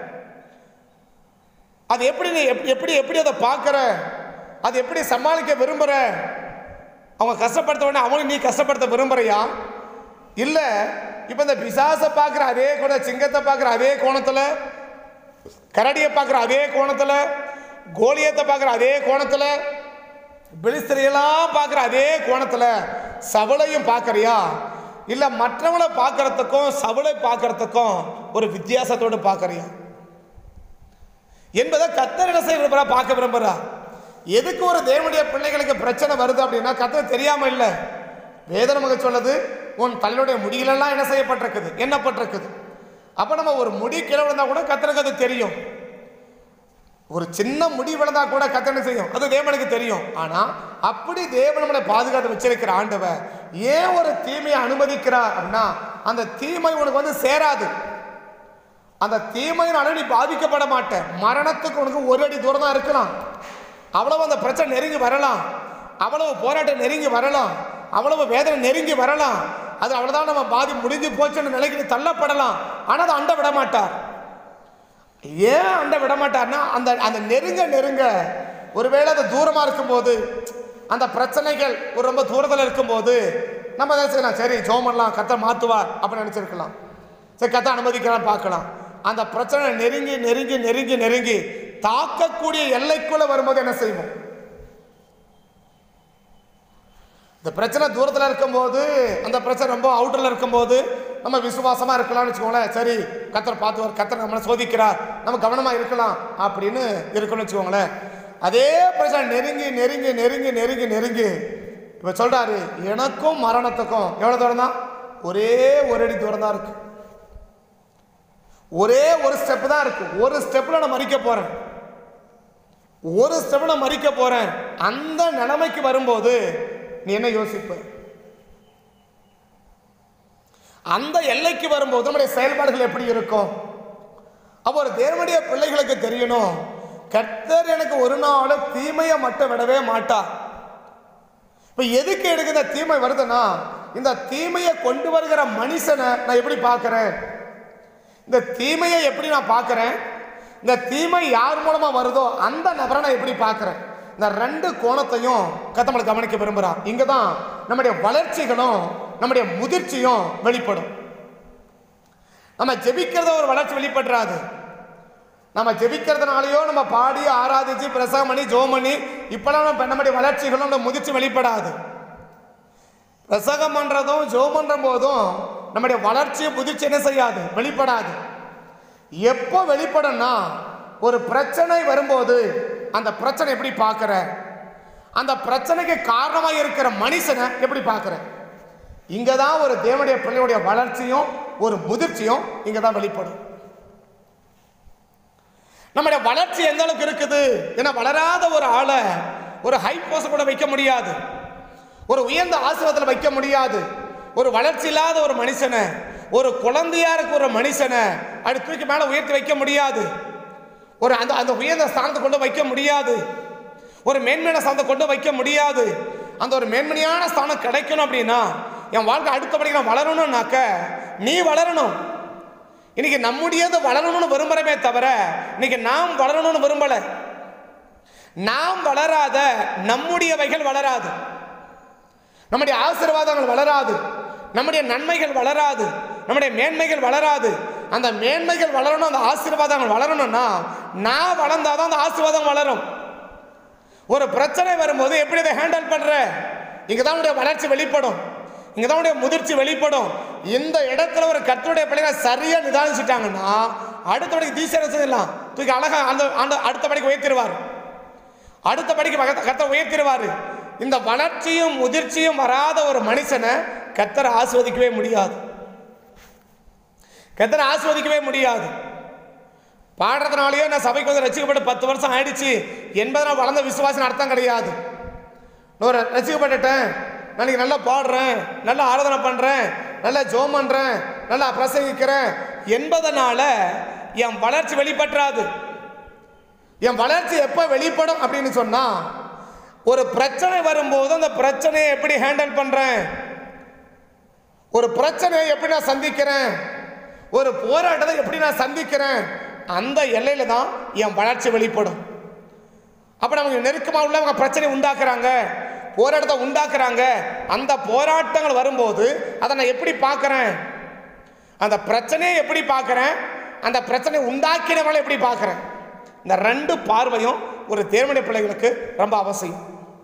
அது எப்படி நீ எப்படி எப்படி எப்படி அதை பார்க்குற அது எப்படி சமாளிக்க விரும்புகிற அவங்க கஷ்டப்படுத்த உடனே அவனும் நீ கஷ்டப்படுத்த விரும்புறியா இல்லை இப்போ இந்த பிசாசை பார்க்குற அதே கூட சிங்கத்தை பார்க்குற அதே கோணத்தில் கரடியை பார்க்குற அதே கோணத்தில் கோலியத்தை பார்க்குற அதே கோணத்தில் பிலிஸ்திரியெல்லாம் பார்க்குற அதே கோணத்தில் சவளையும் பார்க்குறியா இல்லை மற்றவங்களை பார்க்கறதுக்கும் சவளை பார்க்கறதுக்கும் ஒரு வித்தியாசத்தோடு பார்க்குறியா என்பதை கத்தர் என்ன செய்ய விரும்புகிறா பார்க்க விரும்புகிறா எதுக்கு ஒரு தேவனுடைய பிள்ளைகளுக்கு பிரச்சனை வருது அப்படின்னா கத்தர் தெரியாம இல்லை வேத நமக்கு சொல்லுது உன் தலையுடைய முடிகளெல்லாம் என்ன செய்யப்பட்டிருக்குது எண்ணப்பட்டிருக்குது அப்போ நம்ம ஒரு முடி கீழே விழுந்தா கூட கத்தருக்கு அது தெரியும் ஒரு சின்ன முடி விழுந்தா கூட கத்தர் என்ன செய்யும் அது தேவனுக்கு தெரியும் ஆனா அப்படி தேவன் நம்மளை பாதுகாத்து வச்சிருக்கிற ஆண்டவர் ஏன் ஒரு தீமையை அனுமதிக்கிறார் அப்படின்னா அந்த தீமை உனக்கு வந்து சேராது அந்த தீமையினால நீ பாதிக்கப்பட மாட்ட மரணத்துக்கு உனக்கு ஒரு அடி தூரம் தான் இருக்கலாம் அவ்வளவு அந்த பிரச்சனை நெருங்கி வரலாம் அவ்வளவு போராட்டம் நெருங்கி வரலாம் அவ்வளவு வேதனை நெருங்கி வரலாம் அது அவ்வளவுதான் நம்ம பாதி முடிஞ்சு போச்சுன்னு நிலைக்கு நீ தள்ளப்படலாம் ஆனால் அதை அண்ட விட மாட்டார் ஏன் அண்ட விட மாட்டார்னா அந்த அந்த நெருங்க நெருங்க ஒருவேளை அது தூரமாக இருக்கும்போது அந்த பிரச்சனைகள் ஒரு ரொம்ப தூரத்தில் இருக்கும்போது நம்ம என்ன செய்யலாம் சரி ஜோமன்லாம் கத்தை மாற்றுவார் அப்படின்னு நினச்சிருக்கலாம் சரி கத்தை அனுமதிக்கலாம் பார்க்கலாம் அந்த பிரச்சனை நெருங்கி நெருங்கி நெருங்கி நெருங்கி தாக்கக்கூடிய எல்லைக்குள்ள வரும்போது என்ன செய்வோம் இந்த பிரச்சனை தூரத்தில் இருக்கும்போது அந்த பிரச்சனை ரொம்ப அவுட்டரில் இருக்கும்போது நம்ம விசுவாசமாக இருக்கலாம்னு வச்சுக்கோங்களேன் சரி கத்தர் பார்த்துவார் கத்தர் நம்மளை சோதிக்கிறார் நம்ம கவனமாக இருக்கலாம் அப்படின்னு இருக்கணும்னு வச்சுக்கோங்களேன் அதே பிரச்சனை நெருங்கி நெருங்கி நெருங்கி நெருங்கி நெருங்கி இப்போ சொல்கிறாரு எனக்கும் மரணத்துக்கும் எவ்வளோ தூரம் தான் ஒரே ஒரு அடி தூரம் தான் இருக்கு ஒரே ஒரு ஸ்டெப் தான் இருக்கு ஒரு ஸ்டெப்பில் நான் மறிக்க போகிறேன் ஒரு ஸ்டெப் நான் மறிக்க போகிறேன் அந்த நிலைமைக்கு வரும்போது நீ என்ன யோசிப்ப அந்த எல்லைக்கு வரும்போது நம்முடைய செயல்பாடுகள் எப்படி இருக்கும் அப்போ ஒரு தேவனுடைய பிள்ளைகளுக்கு தெரியணும் கர்த்தர் எனக்கு ஒரு நாள் தீமையை மட்டும் விடவே மாட்டார் இப்போ எதுக்கு எனக்கு இந்த தீமை வருதுன்னா இந்த தீமையை கொண்டு வருகிற மனுஷனை நான் எப்படி பார்க்குறேன் இந்த தீமையை எப்படி நான் பார்க்குறேன் இந்த தீமை யார் மூலமாக வருதோ அந்த நபரை நான் எப்படி பார்க்குறேன் இந்த ரெண்டு கோணத்தையும் கத்தமலை கவனிக்க விரும்புகிறான் இங்கே தான் நம்முடைய வளர்ச்சிகளும் நம்முடைய முதிர்ச்சியும் வெளிப்படும் நம்ம ஜெபிக்கிறத ஒரு வளர்ச்சி வெளிப்படுறாது நம்ம ஜெபிக்கிறதுனாலயோ நம்ம பாடி ஆராதிச்சு பிரசவம் பண்ணி ஜோம் பண்ணி இப்பெல்லாம் நம்ம நம்முடைய வளர்ச்சிகளும் நம்ம முதிர்ச்சி வெளிப்படாது பிரசங்கம் பண்ணுறதும் ஜோம் பண்ணுற போதும் நம்முடைய வளர்ச்சியை முதிர்ச்சி என்ன செய்யாது வெளிப்படாது எப்போ வெளிப்படும்னா ஒரு பிரச்சனை வரும்போது அந்த பிரச்சனை எப்படி பார்க்குற அந்த பிரச்சனைக்கு காரணமாக இருக்கிற மனுஷனை எப்படி பார்க்குற இங்கே தான் ஒரு தேவனுடைய பிள்ளையுடைய வளர்ச்சியும் ஒரு முதிர்ச்சியும் இங்கே தான் வெளிப்படும் நம்முடைய வளர்ச்சி எந்த அளவுக்கு இருக்குது ஏன்னா வளராத ஒரு ஆளை ஒரு ஹை போஸ்ட் கூட வைக்க முடியாது ஒரு உயர்ந்த ஆசிரமத்தில் வைக்க முடியாது ஒரு வளர்ச்சி இல்லாத ஒரு மனுஷனை ஒரு குழந்தையா இருக்க ஒரு மனுஷனை அப்படி தூக்கி மேலே உயர்த்தி வைக்க முடியாது ஒரு அந்த அந்த உயர்ந்த ஸ்தானத்தை கொண்டு வைக்க முடியாது ஒரு மேன்மையான ஸ்தானத்தை கொண்டு வைக்க முடியாது அந்த ஒரு மேன்மையான ஸ்தானம் கிடைக்கணும் அப்படின்னா என் வாழ்க்கை அடுத்தபடி நான் வளரணும்னாக்க நீ வளரணும் இன்னைக்கு நம்முடையது வளரணும்னு விரும்புகிறமே தவிர இன்னைக்கு நாம் வளரணும்னு விரும்பலை நாம் வளராத நம்முடையவைகள் வளராது நம்முடைய ஆசீர்வாதங்கள் வளராது நம்முடைய நன்மைகள் வளராது நம்முடைய மேன்மைகள் வளராது அந்த மேன்மைகள் வளரணும் அந்த ஆசீர்வாதங்கள் வளரணும்னா நான் வளர்ந்தாதான் அந்த ஆசீர்வாதம் வளரும் ஒரு பிரச்சனை வரும்போது எப்படி அதை ஹேண்டில் பண்ற இங்கே தான் உடைய வளர்ச்சி வெளிப்படும் இங்கே தான் உடைய முதிர்ச்சி வெளிப்படும் இந்த இடத்துல ஒரு கத்தருடைய பிள்ளைங்க சரியாக நிதானிச்சுட்டாங்கன்னா அடுத்த படிக்கு தீசரம் செய்யலாம் தூக்கி அழகா அந்த அந்த அடுத்த படிக்கு உயர்த்திடுவார் அடுத்த படிக்கு கத்தரை உயர்த்திடுவார் இந்த வளர்ச்சியும் முதிர்ச்சியும் வராத ஒரு மனுஷனை கத்தரை ஆஸ்வதிக்கவே முடியாது கத்தரை ஆஸ்வதிக்கவே முடியாது பாடுறதுனாலயோ நான் சபைக்கு வந்து ரசிக்கப்பட்டு பத்து வருஷம் ஆயிடுச்சு என்பதை நான் வளர்ந்த விசுவாசம் அர்த்தம் கிடையாது நான் ஒரு ரசிக்கப்பட்டுட்டேன் நாளைக்கு நல்லா பாடுறேன் நல்லா ஆராதனை பண்ணுறேன் நல்லா ஜோம் பண்ணுறேன் நல்லா பிரசங்கிக்கிறேன் என்பதனால என் வளர்ச்சி வெளிப்பற்றாது என் வளர்ச்சி எப்போ வெளிப்படும் அப்படின்னு சொன்னால் ஒரு பிரச்சனை வரும்போது அந்த பிரச்சனையை எப்படி ஹேண்டில் பண்ணுறேன் ஒரு பிரச்சனையை எப்படி நான் சந்திக்கிறேன் ஒரு போராட்டத்தை எப்படி நான் சந்திக்கிறேன் அந்த எல்லையில தான் என் வளர்ச்சி வெளிப்படும் அப்போ நமக்கு நெருக்கமாக உள்ளவங்க பிரச்சனை உண்டாக்குறாங்க போராட்டத்தை உண்டாக்குறாங்க அந்த போராட்டங்கள் வரும்போது அதை நான் எப்படி பார்க்குறேன் அந்த பிரச்சனையை எப்படி பார்க்குறேன் அந்த பிரச்சனை உண்டாக்கினவங்களை எப்படி பார்க்குறேன் இந்த ரெண்டு பார்வையும் ஒரு தேர்மனை பிள்ளைகளுக்கு ரொம்ப அவசியம்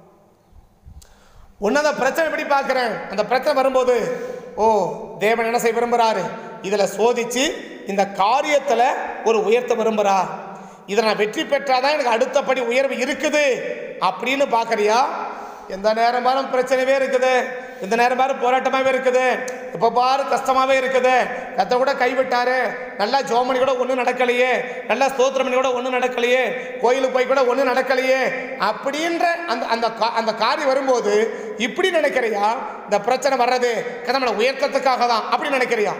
ஒன்று அந்த பிரச்சனை எப்படி பார்க்குறேன் அந்த பிரச்சனை வரும்போது ஓ தேவன் என்ன செய்ய விரும்புகிறாரு இதில் சோதிச்சு இந்த காரியத்தில் ஒரு உயர்த்த விரும்புகிறா இதை நான் வெற்றி பெற்றாதான் எனக்கு அடுத்தபடி உயர்வு இருக்குது அப்படின்னு பார்க்குறியா எந்த நேரம் பாரும் பிரச்சனையே இருக்குது இந்த நேரம் பாரு போராட்டமாகவே இருக்குது இப்போ பாரு கஷ்டமாகவே இருக்குது கத்த கூட கைவிட்டாரு நல்லா ஜோமணி கூட ஒன்றும் நடக்கலையே நல்லா ஸ்தோத்திரம் பண்ணி கூட ஒன்றும் நடக்கலையே கோயிலுக்கு போய் கூட ஒன்றும் நடக்கலையே அப்படின்ற அந்த அந்த கா- அந்த காரியம் வரும்போது இப்படி நினைக்கிறியா இந்த பிரச்சனை வர்றது நம்மளை உயர்த்தத்துக்காக தான் அப்படி நினைக்கிறியா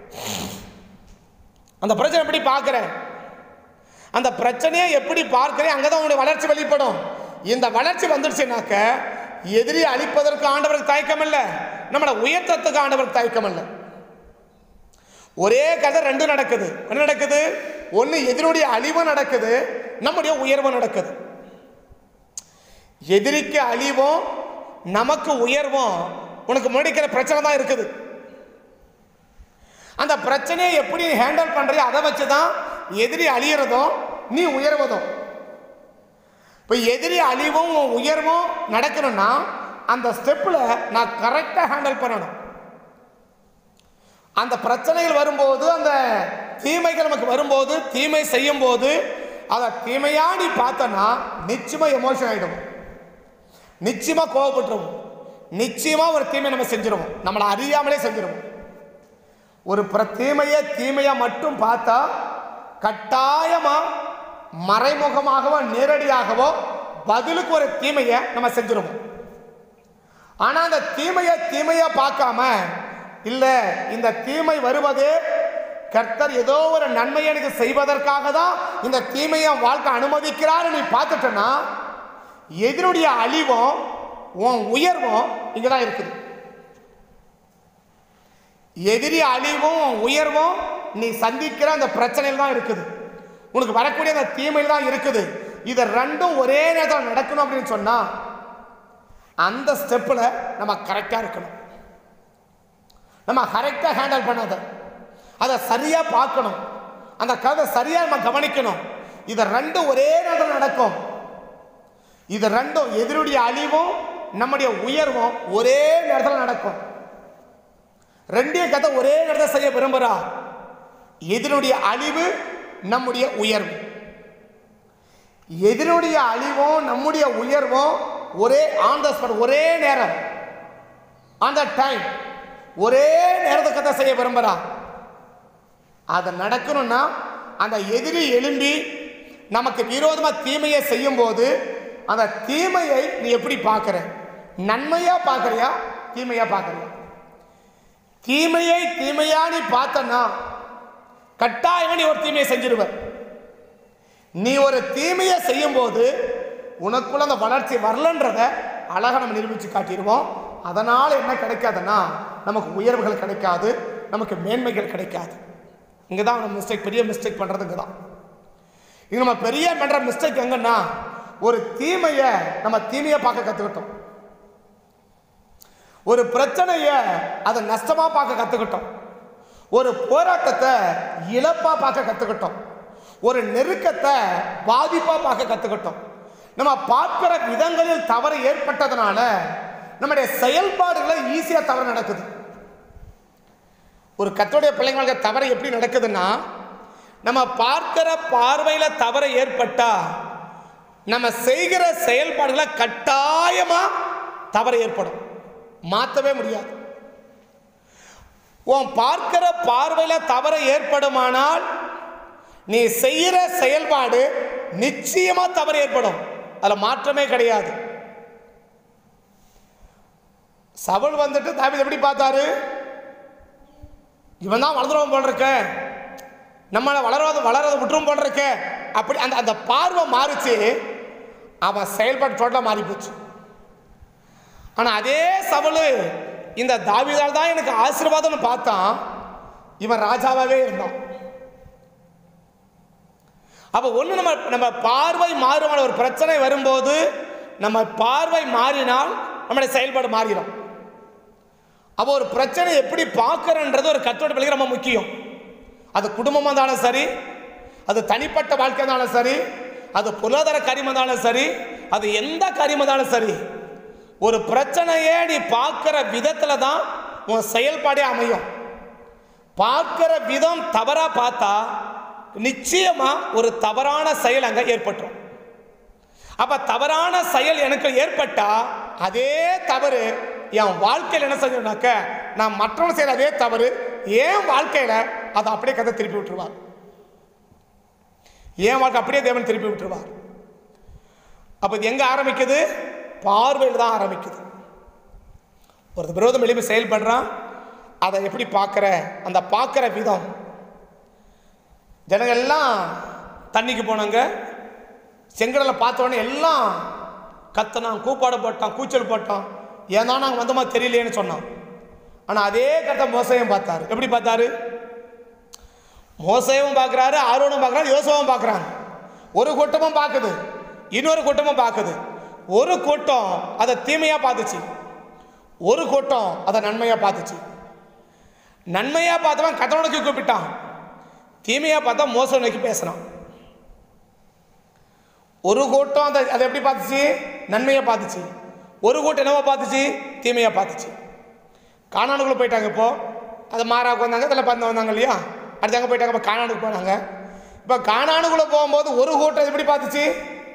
அந்த பிரச்சனை எப்படி பார்க்குற அந்த பிரச்சனையை எப்படி பார்க்கிறேன் அங்கே தான் உங்களுடைய வளர்ச்சி வெளிப்படும் இந்த வளர்ச்சி வந்துடுச்சுனாக்க எதிரி அழிப்பதற்கு ஆண்டவருக்கு தயக்கம் இல்லை நம்மளை உயர்த்தத்துக்கு ஆண்டவருக்கு தயக்கம் இல்லை ஒரே கதை ரெண்டும் நடக்குது என்ன நடக்குது ஒன்று எதிரியுடைய அழிவு நடக்குது நம்முடைய உயர்வு நடக்குது எதிரிக்கு அழிவும் நமக்கு உயர்வும் உனக்கு முடிக்கிற பிரச்சனை தான் இருக்குது அந்த பிரச்சனையை எப்படி ஹேண்டில் பண்றியோ அதை வச்சு தான் எதிரி அழியிறதும் நீ உயர்வதும் இப்போ எதிரி அழிவும் உயர்வும் நடக்கணும்னா அந்த ஸ்டெப்பில் நான் கரெக்டாக ஹேண்டில் பண்ணணும் அந்த பிரச்சனைகள் வரும்போது அந்த தீமைகள் நமக்கு வரும்போது தீமை செய்யும் போது அதை தீமையா நீ பார்த்தனா நிச்சயமா எமோஷன் ஆகிடும் நிச்சயமா கோவப்பட்டுருவோம் நிச்சயமா ஒரு தீமை நம்ம செஞ்சிருவோம் நம்மளை அறியாமலே செஞ்சிருவோம் ஒரு பிர தீமையை தீமையா மட்டும் பார்த்தா கட்டாயமா மறைமுகமாகவோ நேரடியாகவோ பதிலுக்கு ஒரு தீமையை நம்ம செஞ்சிருவோம் ஆனா அந்த தீமையை தீமையா பார்க்காம இல்ல இந்த தீமை வருவது கர்த்தர் ஏதோ ஒரு நன்மை எனக்கு செய்வதற்காக தான் இந்த தீமையை என் வாழ்க்கை அனுமதிக்கிறார் நீ பார்த்துட்டனா எதிரினுடைய அழிவும் உன் உயர்வும் இங்க தான் இருக்குது எதிரி அழிவும் உன் உயர்வும் நீ சந்திக்கிற அந்த பிரச்சனையில் தான் இருக்குது உனக்கு வரக்கூடிய அந்த தீமையில் தான் இருக்குது இது ரெண்டும் ஒரே நேரத்தில் நடக்கணும் அப்படின்னு சொன்னா அந்த ஸ்டெப்பில் நம்ம கரெக்டாக இருக்கணும் நம்ம கரெக்டாக ஹேண்டில் பண்ணாத அதை சரியாக பார்க்கணும் அந்த கதை சரியாக நம்ம கவனிக்கணும் இது ரெண்டும் ஒரே நேரத்தில் நடக்கும் இது ரெண்டும் எதிருடைய அழிவும் நம்முடைய உயர்வும் ஒரே நேரத்தில் நடக்கும் ரெண்டையும் கதை ஒரே நேரத்தில் செய்ய விரும்புகிறா எதிரினுடைய அழிவு நம்முடைய உயர்வு எதிரினுடைய அழிவும் நம்முடைய உயர்வும் ஒரே ஆன் த ஸ்பாட் ஒரே நேரம் ஆன் த டைம் ஒரே நேரத்தை கதை செய்ய விரும்புகிறா அது நடக்கணும்னா அந்த எதிரி எழும்பி நமக்கு விரோதமாக தீமையை செய்யும்போது அந்த தீமையை நீ எப்படி பார்க்குற நன்மையா பார்க்குறியா தீமையா பார்க்குறியா தீமையை தீமையா நீ பார்த்தனா கட்டாயமா நீ ஒரு தீமையை செஞ்சிருவ நீ ஒரு தீமையை செய்யும்போது உனக்குள்ள அந்த வளர்ச்சி வரலன்றத அழகா நம்ம நிரூபிச்சு காட்டிடுவோம் அதனால என்ன கிடைக்காதுன்னா நமக்கு உயர்வுகள் கிடைக்காது நமக்கு மேன்மைகள் கிடைக்காது இங்கே தான் நம்ம மிஸ்டேக் பெரிய மிஸ்டேக் பண்ணுறது இங்கே தான் இது நம்ம பெரிய பண்ணுற மிஸ்டேக் எங்கன்னா ஒரு தீமையை நம்ம தீமையை பார்க்க கற்றுக்கிட்டோம் ஒரு பிரச்சனையை அதை நஷ்டமாக பார்க்க கற்றுக்கிட்டோம் ஒரு போராட்டத்தை இழப்பாக பார்க்க கற்றுக்கிட்டோம் ஒரு நெருக்கத்தை பாதிப்பாக பார்க்க கற்றுக்கிட்டோம் நம்ம பார்க்கிற விதங்களில் தவறு ஏற்பட்டதுனால நம்முடைய செயல்பாடுகளை ஈஸியாக தவறு நடக்குது ஒரு கத்தோடைய பிள்ளைங்களுக்கு தவறு எப்படி நடக்குதுன்னா நம்ம பார்க்கிற பார்வையில் தவறு ஏற்பட்டா நம்ம செய்கிற செயல்பாடுகளை கட்டாயமாக தவறு ஏற்படும் மாற்றவே முடியாது உன் பார்க்கிற பார்வையில் தவறு ஏற்படுமானால் நீ செய்கிற செயல்பாடு நிச்சயமா தவறு ஏற்படும் அதில் மாற்றமே கிடையாது சவுல் வந்துட்டு தாவீது எப்படி பார்த்தாரு இவன் தான் வளர்ந்துருவன் போல் இருக்க நம்மளை வளராத வளராத விட்டுரும் போல் இருக்க அப்படி அந்த அந்த பார்வை மாறுச்சு அவன் செயல்பாடு டோட்டலாக மாறி போச்சு ஆனால் அதே சவலு இந்த தாவீதால் தான் எனக்கு ஆசீர்வாதம்னு பார்த்தான் இவன் ராஜாவாகவே இருந்தான் அப்போ ஒன்று நம்ம நம்ம பார்வை மாறுமான ஒரு பிரச்சனை வரும்போது நம்ம பார்வை மாறினால் நம்முடைய செயல்பாடு மாறிடும் அப்போ ஒரு பிரச்சனை எப்படி பார்க்கறன்றது ஒரு கத்தோட பிள்ளைங்க ரொம்ப முக்கியம் அது குடும்பமாக இருந்தாலும் சரி அது தனிப்பட்ட வாழ்க்கை இருந்தாலும் சரி அது பொருளாதார காரியம் இருந்தாலும் சரி அது எந்த காரியம் இருந்தாலும் சரி ஒரு பிரச்சனையே நீ பார்க்குற விதத்தில் தான் உன் செயல்பாடே அமையும் பார்க்கிற விதம் தவறா பார்த்தா நிச்சயமா ஒரு தவறான செயல் அங்க ஏற்பட்டுரும் அப்ப தவறான செயல் எனக்கு ஏற்பட்டா அதே தவறு என் வாழ்க்கையில் என்ன செஞ்சோம்னாக்க நான் மற்றவங்க செய்யற அதே தவறு என் வாழ்க்கையில அதை அப்படியே கதை திருப்பி விட்டுருவார் என் வாழ்க்கை அப்படியே தேவன் திருப்பி விட்டுருவார் அப்ப இது எங்க ஆரம்பிக்குது பார்வையில் தான் ஆரம்பிக்குது ஒரு விரோதம் எளிமை செயல்படுறான் அதை எப்படி பார்க்குற அந்த பார்க்குற விதம் ஜனங்கள் எல்லாம் தண்ணிக்கு போனாங்க செங்கடலை பார்த்த உடனே எல்லாம் கத்தனான் கூப்பாடு போட்டான் கூச்சல் போட்டான் ஏன் தான் நாங்கள் வந்தோமா தெரியலையேன்னு சொன்னான் ஆனால் அதே கத்த மோசையும் பார்த்தாரு எப்படி பார்த்தாரு மோசையும் பார்க்குறாரு ஆரோனும் பார்க்குறாரு யோசுவாவும் பார்க்குறாங்க ஒரு கூட்டமும் பார்க்குது இன்னொரு கூட்டமும் பார்க்குது ஒரு கூட்டம் அதை தீமையாக பார்த்துச்சு ஒரு கூட்டம் அதை நன்மையாக பார்த்துச்சு நன்மையாக பார்த்தவன் கத்தனை நோக்கி கூப்பிட்டான் தீமையாக பார்த்தா மோசம் நோக்கி பேசுகிறான் ஒரு கூட்டம் அந்த அதை எப்படி பார்த்துச்சு நன்மையை பார்த்துச்சு ஒரு கூட்டம் என்னவோ பார்த்துச்சு தீமையை பார்த்துச்சு காணானுக்குள்ளே போயிட்டாங்க இப்போ அது மாறாவுக்கு வந்தாங்க இதில் பார்த்து வந்தாங்க இல்லையா அடுத்து அங்கே போயிட்டாங்க இப்போ காணானுக்கு போனாங்க இப்போ காணானுக்குள்ளே போகும்போது ஒரு கூட்டம் எப்படி பார்த்துச்சு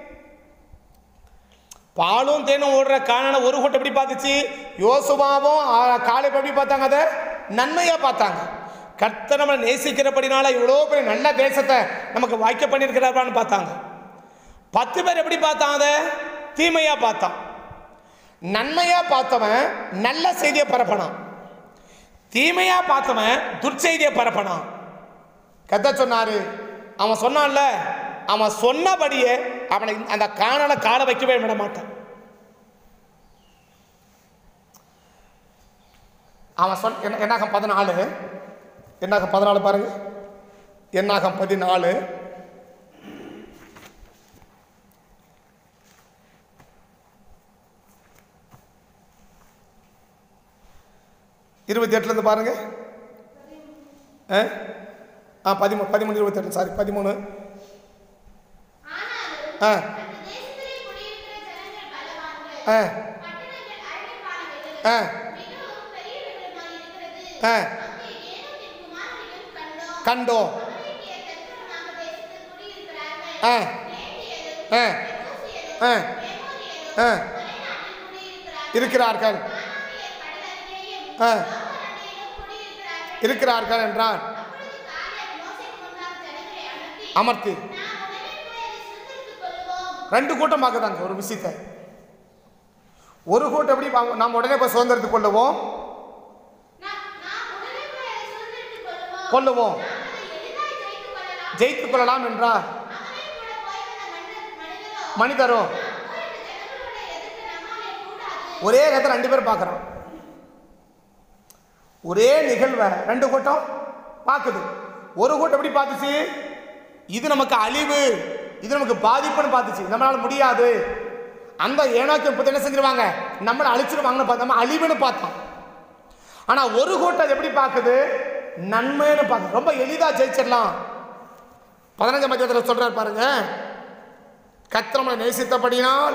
பாலும் தேனும் ஓடுற காணான ஒரு கூட்டம் எப்படி பார்த்துச்சு யோசுவாவும் காலை எப்படி பார்த்தாங்க அதை நன்மையாக பார்த்தாங்க கர்த்தர் நம்மளை நேசிக்கிறபடினால இவ்வளோ பெரிய நல்ல தேசத்தை நமக்கு வாய்க்க பண்ணியிருக்கிறாரான்னு பார்த்தாங்க பத்து பேர் எப்படி பார்த்தான் அதை தீமையாக பார்த்தான் நன்மையாக பார்த்தவன் நல்ல செய்தியை பரப்பனான் தீமையாக பார்த்தவன் துர்ச்செய்தியை பரப்பனான் கத்த சொன்னாரு அவன் சொன்னான்ல அவன் சொன்னபடியே அவனை அந்த காணல காலை வைக்கவே விட மாட்டான் அவன் சொன் என்ன- என்னாகம் பதினாலு என்னாகம் பதினாலு பாருங்க என்னாகம் பதினாலு இருபத்தி எட்டுலேருந்து பாருங்க ஆ ஆ பதிமூணு பதிமூணு இருபத்தெட்டு சாரி பதிமூணு ஆனாலும் ஆ அந்த தேசத்திலே குடியிருக்கிற ஜனங்கள் பலவான்கள் ஆ பட்டணங்கள் அழகானவைகள் ஆ மிகவும் பெரியவைகளுமாய் இருக்கிறது ஆ அங்கே ஏனோக்கின் குமாரரையும் கண்டோம் கண்டோம் அமலேக்கிய தத்துவமாக தேசத்தில் குடியிருக்கிறார்கள் ஆ மேட்டியரும் ஆ எபூசியரும் ஆ எமோரியரும் ஆ மலைநாட்டில் குடியிருக்கிறார்கள் இருக்கிறார்கள் கானானியர் கடலருகேயும் ஆ யோர்தானிலும் குடியிருக்கிறார்கள் இருக்கிறார்கள் என்றான் அப்பொழுது காலேப் மோசேக்கு முன்பாக ஜனங்களை அமர்த்தி அமர்த்தி நாம் உடனே போய் அதை சுதந்திரித்துக் கொள்வோம் ரெண்டு கூட்டம் பார்க்குதாங்க ஒரு விஷயத்தை ஒரு கூட்டம் எப்படி பா- நாம் உடனே போய் சுதந்திரத்துக் கொள்ளுவோம் நாம் நாம் உடனே போய் அதை சுதந்திரித்துக் கொள்வோம் கொள்ளுவோம் நாம் அதை எளிதாய் ஜெயித்துக் கொள்ளலாம் ஜெயித்துக் கொள்ளலாம் என்றார் அவனே கூட போய் வந்த மனிதர் மனிதரோ மனிதரும் நாம் போய் இந்த ஜனங்களோட எதிர்த்து நம்மாலே கூடாது ஒரே கதை ரெண்டு பேர் பார்க்குறோம் ஒரே நிகழ்வை ரெண்டு கூட்டம் பார்க்குது ஒரு கூட்டம் எப்படி பார்த்துச்சு இது நமக்கு அழிவு இது நமக்கு பாதிப்புன்னு பார்த்துச்சு நம்மளால முடியாது அந்த ஏனாக்கு இப்போ என்ன செஞ்சிருவாங்க நம்மளை அழிச்சிருவாங்கன்னு பார்த்து நம்ம அழிவுன்னு பார்த்தோம் ஆனால் ஒரு கூட்டம் அது எப்படி பார்க்குது நன்மைன்னு பார்க்குது ரொம்ப எளிதாக ஜெயிச்சிடலாம் பதினஞ்சாம் மத்தியத்தில் சொல்றாரு பாருங்க கத்திரமலை நேசித்தபடினால்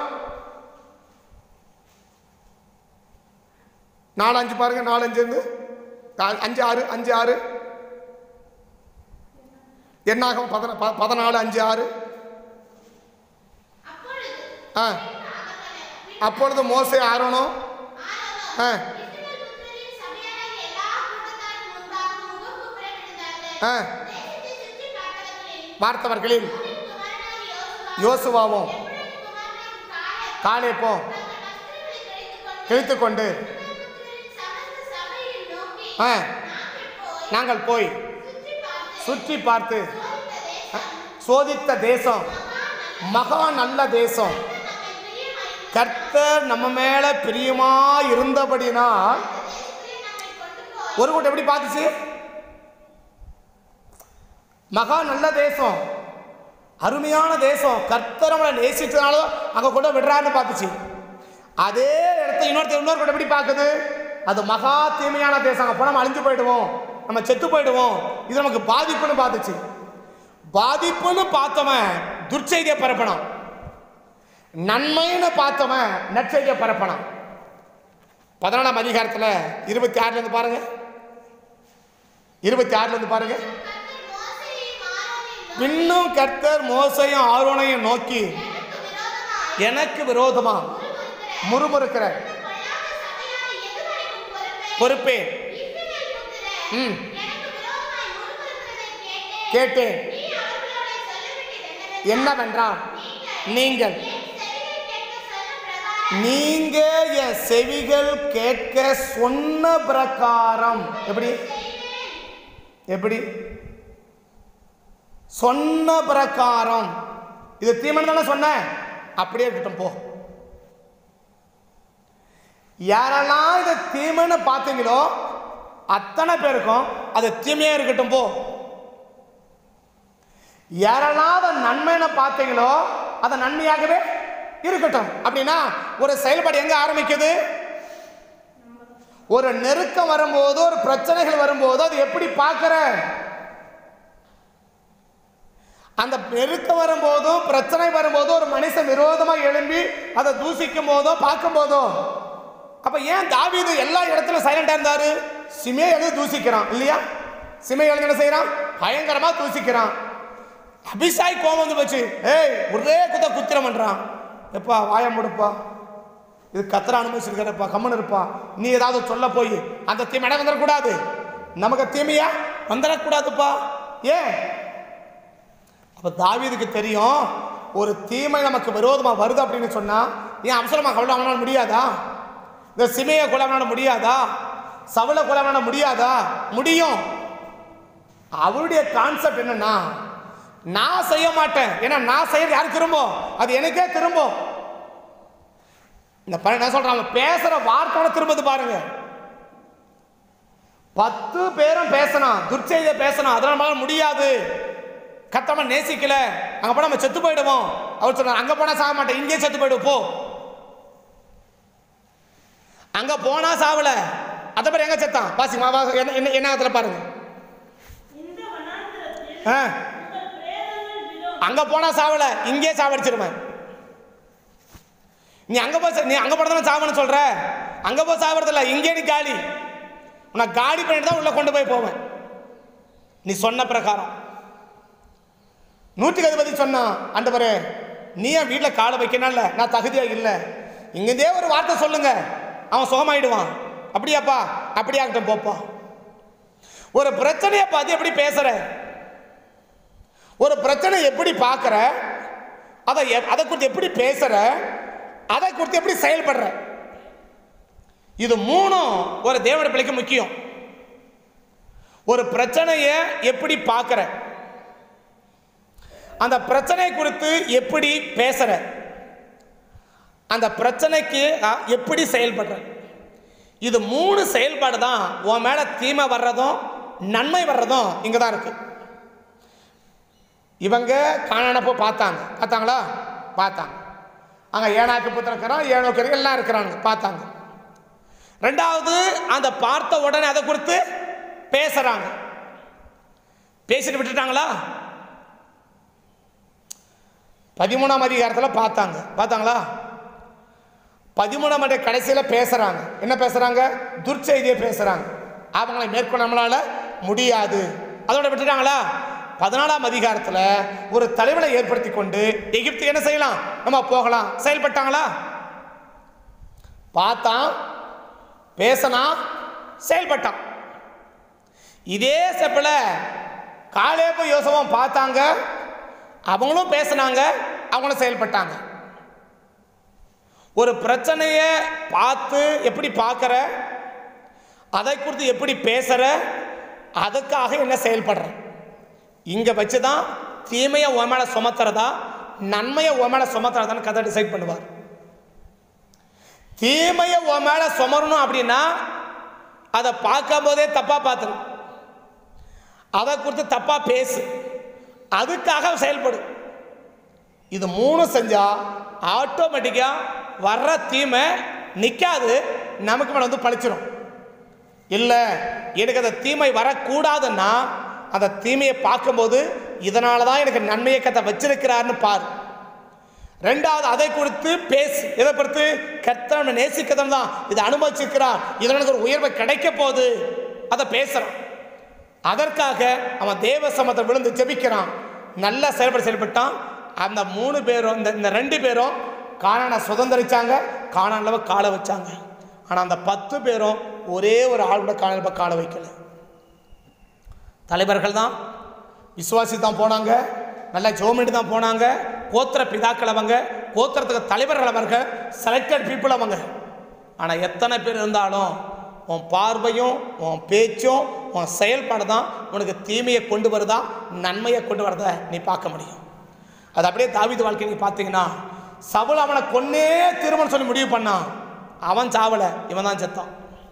நாலு அஞ்சு பாருங்க நாலு அஞ்சு இருந்து அ- அஞ்சு ஆறு அஞ்சு ஆறு என்னாகும் பதின ப- பதினாலு அஞ்சு ஆறு அப்பொழுது ஆ அப்பொழுது மோசே ஆரோனும் ஆ இஸ்ரவேல் புத்திரரின் சபையாராகிய எல்லா கூட்டத்தாரின் முன்பாகவும் முகங்குப்புற விழுந்தார்கள். ஆ தேசத்தை சுற்றி பார்த்தவர்களில் பார்த்தவர்களில் நூனின் குமாரனாகிய யோசுவா, யோசுவாவும் எப்ரோனின் குமாரனாகிய காலேப் காலேப்பும் தங்கள் வஸ்திரங்களை கிழித்துக்கொண்டு கிழித்து கொண்டு இஸ்ரவேல் புத்திரரின் சமஸ்த சபையையும் நோக்கி, ஆ நாங்கள் போய் நாங்கள் போய் சுற்றி பார்த்து சுற்றி பார்த்து சோதித்த தேசம் சோதித்த தேசம் மகா நல்ல மகா நல்ல தேசம் நம்மை பிரியமாய் கர்த்தர் நம்ம மேல பிரியமா இருந்தபடினால் தேசத்திலே நம்மை கொண்டு போய் ஒரு கூட்டம் எப்படி பார்த்துச்சு மகா நல்ல தேசம் அருமையான தேசம் கர்த்தர் நம்மளை நேசிச்சதுனால அங்கே கூட விடுறாருன்னு பார்த்துச்சு அதே இடத்த இன்னொருத்தர் இன்னொரு கூட்டம் எப்படி பார்க்குது அது மகா தீமையான தேசம் அங்கே போனால் நம்ம அழிஞ்சு போயிடுவோம் நம்ம செத்து போயிடுவோம் இது நமக்கு பாதிப்புன்னு பார்த்துச்சு பாதிப்புன்னு பார்த்தவன் துர்ச்செய்தியை பரப்பணும் நன்மைன்னு பார்த்தவன் நற்செய்தியை பரப்பணும் பதினாலாம் அதிகாரத்தில் இருபத்தி ஆறுலேருந்து பாருங்க இருபத்தி ஆறுலேருந்து பாருங்க கர்த்தர் மோசேயையும் ஆரோனையும் நோக்கி, பின்னும் கர்த்தர் மோசையும் ஆரோனையும் நோக்கி எனக்கு விரோதமாய் எனக்கு விரோதமா முறுமுறுக்கிற முறுமுறுக்கிற பொல்லாத சபையாரை எதுவரைக்கும் பொறுப்பேன்? பொறுப்பே இஸ்ரவேல் புத்திரரே, ம். எனக்கு விரோதமாய் முறுமுறுக்கிறதைக் கேட்டேன். கேட்டேன் நீ அவர்களோடே சொல்லவேண்டியது என்னவென்றால், என்னவென்றால் நீங்கள் நீங்கள் என் செவிகள் கேட்க சொன்ன பிரகாரம் நீங்க என் செவிகள் கேட்க சொன்ன பிரகாரம் எப்படி செய்வேன். எப்படி சொன்ன பிரகாரம் இது தீமன் தானே சொன்னேன் அப்படியே இருக்கட்டும் போ யாரெல்லாம் இதை தீமைன்னு பார்த்தீங்களோ அத்தனை பேருக்கும் அது தீமையா இருக்கட்டும் போ யாரெல்லாம் அதை நன்மைன்னு பார்த்தீங்களோ அதை நன்மையாகவே இருக்கட்டும் அப்படின்னா ஒரு செயல்பாடு எங்க ஆரம்பிக்குது ஒரு நெருக்கம் வரும்போது ஒரு பிரச்சனைகள் வரும்போது அது எப்படி பார்க்கிற அந்த பெருக்க வரும்போதும் பிரச்சனை வரும்போதும் ஒரு மனுஷன் விரோதமாக எழும்பி அதை தூசிக்கும் போதோ பார்க்கும் போதோ அப்ப ஏன் தாவீது எல்லா இடத்துலயும் சைலண்டா இருந்தாரு சிமே எழுதி தூசிக்கிறான் இல்லையா சிமே எழுதி என்ன செய்யறான் பயங்கரமா தூசிக்கிறான் அபிஷாய் கோவம் வந்து போச்சு ஏய் ஒரே குத்த குத்திரம் பண்றான் எப்பா வாய முடுப்பா இது கத்திர அனுபவிச்சிருக்கிறப்பா கம்மன் இருப்பா நீ ஏதாவது சொல்ல போய் அந்த தீமை இடம் வந்துடக்கூடாது நமக்கு தீமையா வந்துடக்கூடாதுப்பா ஏன் அப்ப தாவீதுக்கு தெரியும் ஒரு தீமை நமக்கு விரோதமா வருது அப்படின்னு சொன்னா ஏன் அவசரமா கொள்ள அவனால முடியாதா இந்த சிமையை கொலை பண்ண முடியாதா சவலை கொலை பண்ண முடியாதா முடியும் அவருடைய கான்செப்ட் என்னன்னா நான் செய்ய மாட்டேன் ஏன்னா நான் செய்யறது யாருக்கு திரும்பும் அது எனக்கே திரும்பும் இந்த பாரு என்ன சொல்றாங்க பேசுற வார்த்தையோட திரும்புது பாருங்க பத்து பேரும் பேசணும் துர்ச்செய்தியை பேசணும் அதனால நம்மளால முடியாது கத்தம நேசிக்கல அங்க போனா நம்ம செத்து போயிடுவோம் அவர் சொன்னார் அங்க போனா சாக மாட்டேன் இங்கே செத்து போயிடுவோம் போ அங்க போனா சாவல அத பேர் எங்க செத்தான் வாசி வா, வா, என்ன என்ன என்ன அதுல பாருங்க இந்த வனாந்திரத்தில் ஆ, உங்கள் பிரேதங்கள் விழும். அங்க போனா சாவல இங்கே சாவடிச்சிருவேன் நீ அங்க போய் சா- நீ அங்க போனதான சாவன்னு சொல்ற அங்க போய் சாவறதில்ல இங்கே நீ காலி உனக்கு காலி பண்ணிட்டு தான் உள்ள கொண்டு போய் போவேன் நீ சொன்ன பிரகாரம் நூற்றுக்கு அதிபதி சொன்னான் ஆண்டவரே நீ என் வீட்டில் காலை வைக்கணும்ல நான் தகுதியாக இல்லை இங்கேருந்தே ஒரு வார்த்தை சொல்லுங்க அவன் சுகமாயிடுவான் அப்படியாப்பா அப்படியாகட்டும் போப்பா ஒரு பிரச்சனையை பார்த்து எப்படி பேசுற ஒரு பிரச்சனை எப்படி பார்க்குற அதை எப்- அதை குறித்து எப்படி பேசுற அதை குறித்து எப்படி செயல்படுற இது மூணும் ஒரு தேவன பிள்ளைக்கு முக்கியம் ஒரு பிரச்சனையை எப்படி பார்க்குற அந்த பிரச்சனை குறித்து எப்படி பேசுற அந்த பிரச்சனைக்கு அ, எப்படி செயல்படுற இது மூணு செயல்பாடு தான் உன் மேல தீமை வர்றதும் நன்மை வர்றதும் இங்க தான் இருக்கு இவங்க காணானப்போ பார்த்தாங்க பார்த்தாங்களா பார்த்தாங்க அங்கே ஏனாக்கு புத்திர இருக்கிறான் ஏனோக்கு இருக்கு, எல்லாம் இருக்கிறாங்க பார்த்தாங்க ரெண்டாவது அந்த பார்த்த உடனே அதை குறித்து பேசுறாங்க பேசிட்டு விட்டுட்டாங்களா பதிமூணாம் அதிகாரத்தில் பார்த்தாங்க பார்த்தாங்களா பதிமூணாம் அடி கடைசியில் பேசுறாங்க என்ன பேசுறாங்க துர்ச்செய்தியை பேசுறாங்க அவங்களை மேற்கொள்ள நம்மளால முடியாது அதோட விட்டுட்டாங்களா பதினாலாம் அதிகாரத்தில் ஒரு தலைவனை ஏற்படுத்தி கொண்டு எகிப்துக்கு என்ன செய்யலாம் நம்ம போகலாம் செயல்பட்டாங்களா பார்த்தான் பேசினா செயல்பட்டான் இதே செப்பில் காலேப்பு யோசவும் பார்த்தாங்க அவங்களும் பேசினாங்க அவங்களும் செயல்பட்டாங்க ஒரு பிரச்சனையை பார்த்து எப்படி பார்க்குற அதை குறித்து எப்படி பேசுகிற அதுக்காக என்ன செயல்படுற இங்கே வச்சு தான் தீமையை உன் மேலே சுமத்துறதா நன்மையை உன் மேலே சுமத்துறதான்னு கதை டிசைட் பண்ணுவார் தீமையை உன் மேலே சுமரணும் அப்படின்னா அதை பார்க்கும் போதே தப்பாக பார்த்துரு அதை குறித்து தப்பாக பேசு அதுக்காக செயல்படு இது மூணு செஞ்சா ஆட்டோமேட்டிக்காக வர்ற தீமை நிற்காது நமக்கு மேலே வந்து பழிச்சிடும் இல்லை எனக்கு அந்த தீமை வரக்கூடாதுன்னா அந்த தீமையை பார்க்கும்போது இதனால தான் எனக்கு நன்மையை கத்த வச்சிருக்கிறாருன்னு பாரு ரெண்டாவது அதை குறித்து பேசு எதை பொறுத்து கர்த்தனை நேசிக்கதன் தான் இதை அனுபவிச்சிருக்கிறான் இதனால் எனக்கு ஒரு உயர்வை கிடைக்க போகுது அதை பேசுகிறான் அதற்காக அவன் தேவ சமத்தை விழுந்து ஜெபிக்கிறான் நல்லா செயல்பட செயல்பட்டான் அந்த மூணு பேரும் இந்த இந்த ரெண்டு பேரும் காணான சுதந்திரிச்சாங்க காணானவ காலை வச்சாங்க ஆனால் அந்த பத்து பேரும் ஒரே ஒரு ஆள் கூட காணான காலை வைக்கல தலைவர்கள் தான் விசுவாசி தான் போனாங்க நல்ல ஜோமெண்ட் தான் போனாங்க கோத்திர பிதாக்கள் அவங்க கோத்திரத்துக்கு தலைவர்கள் அவங்க செலக்டட் பீப்புள் அவங்க ஆனால் எத்தனை பேர் இருந்தாலும் உன் பார்வையும் உன் பேச்சும் உன் செயல்பாடு தான் உனக்கு தீமையை கொண்டு வருதா நன்மையை கொண்டு வரத நீ பார்க்க முடியும் அது அப்படியே தாவீது வாழ்க்கை நீ பார்த்தீங்கன்னா சவுல் அவனை கொன்னே திருமணம் சொல்லி முடிவு பண்ணான் அவன் சாவலை இவன் தான் செத்தான்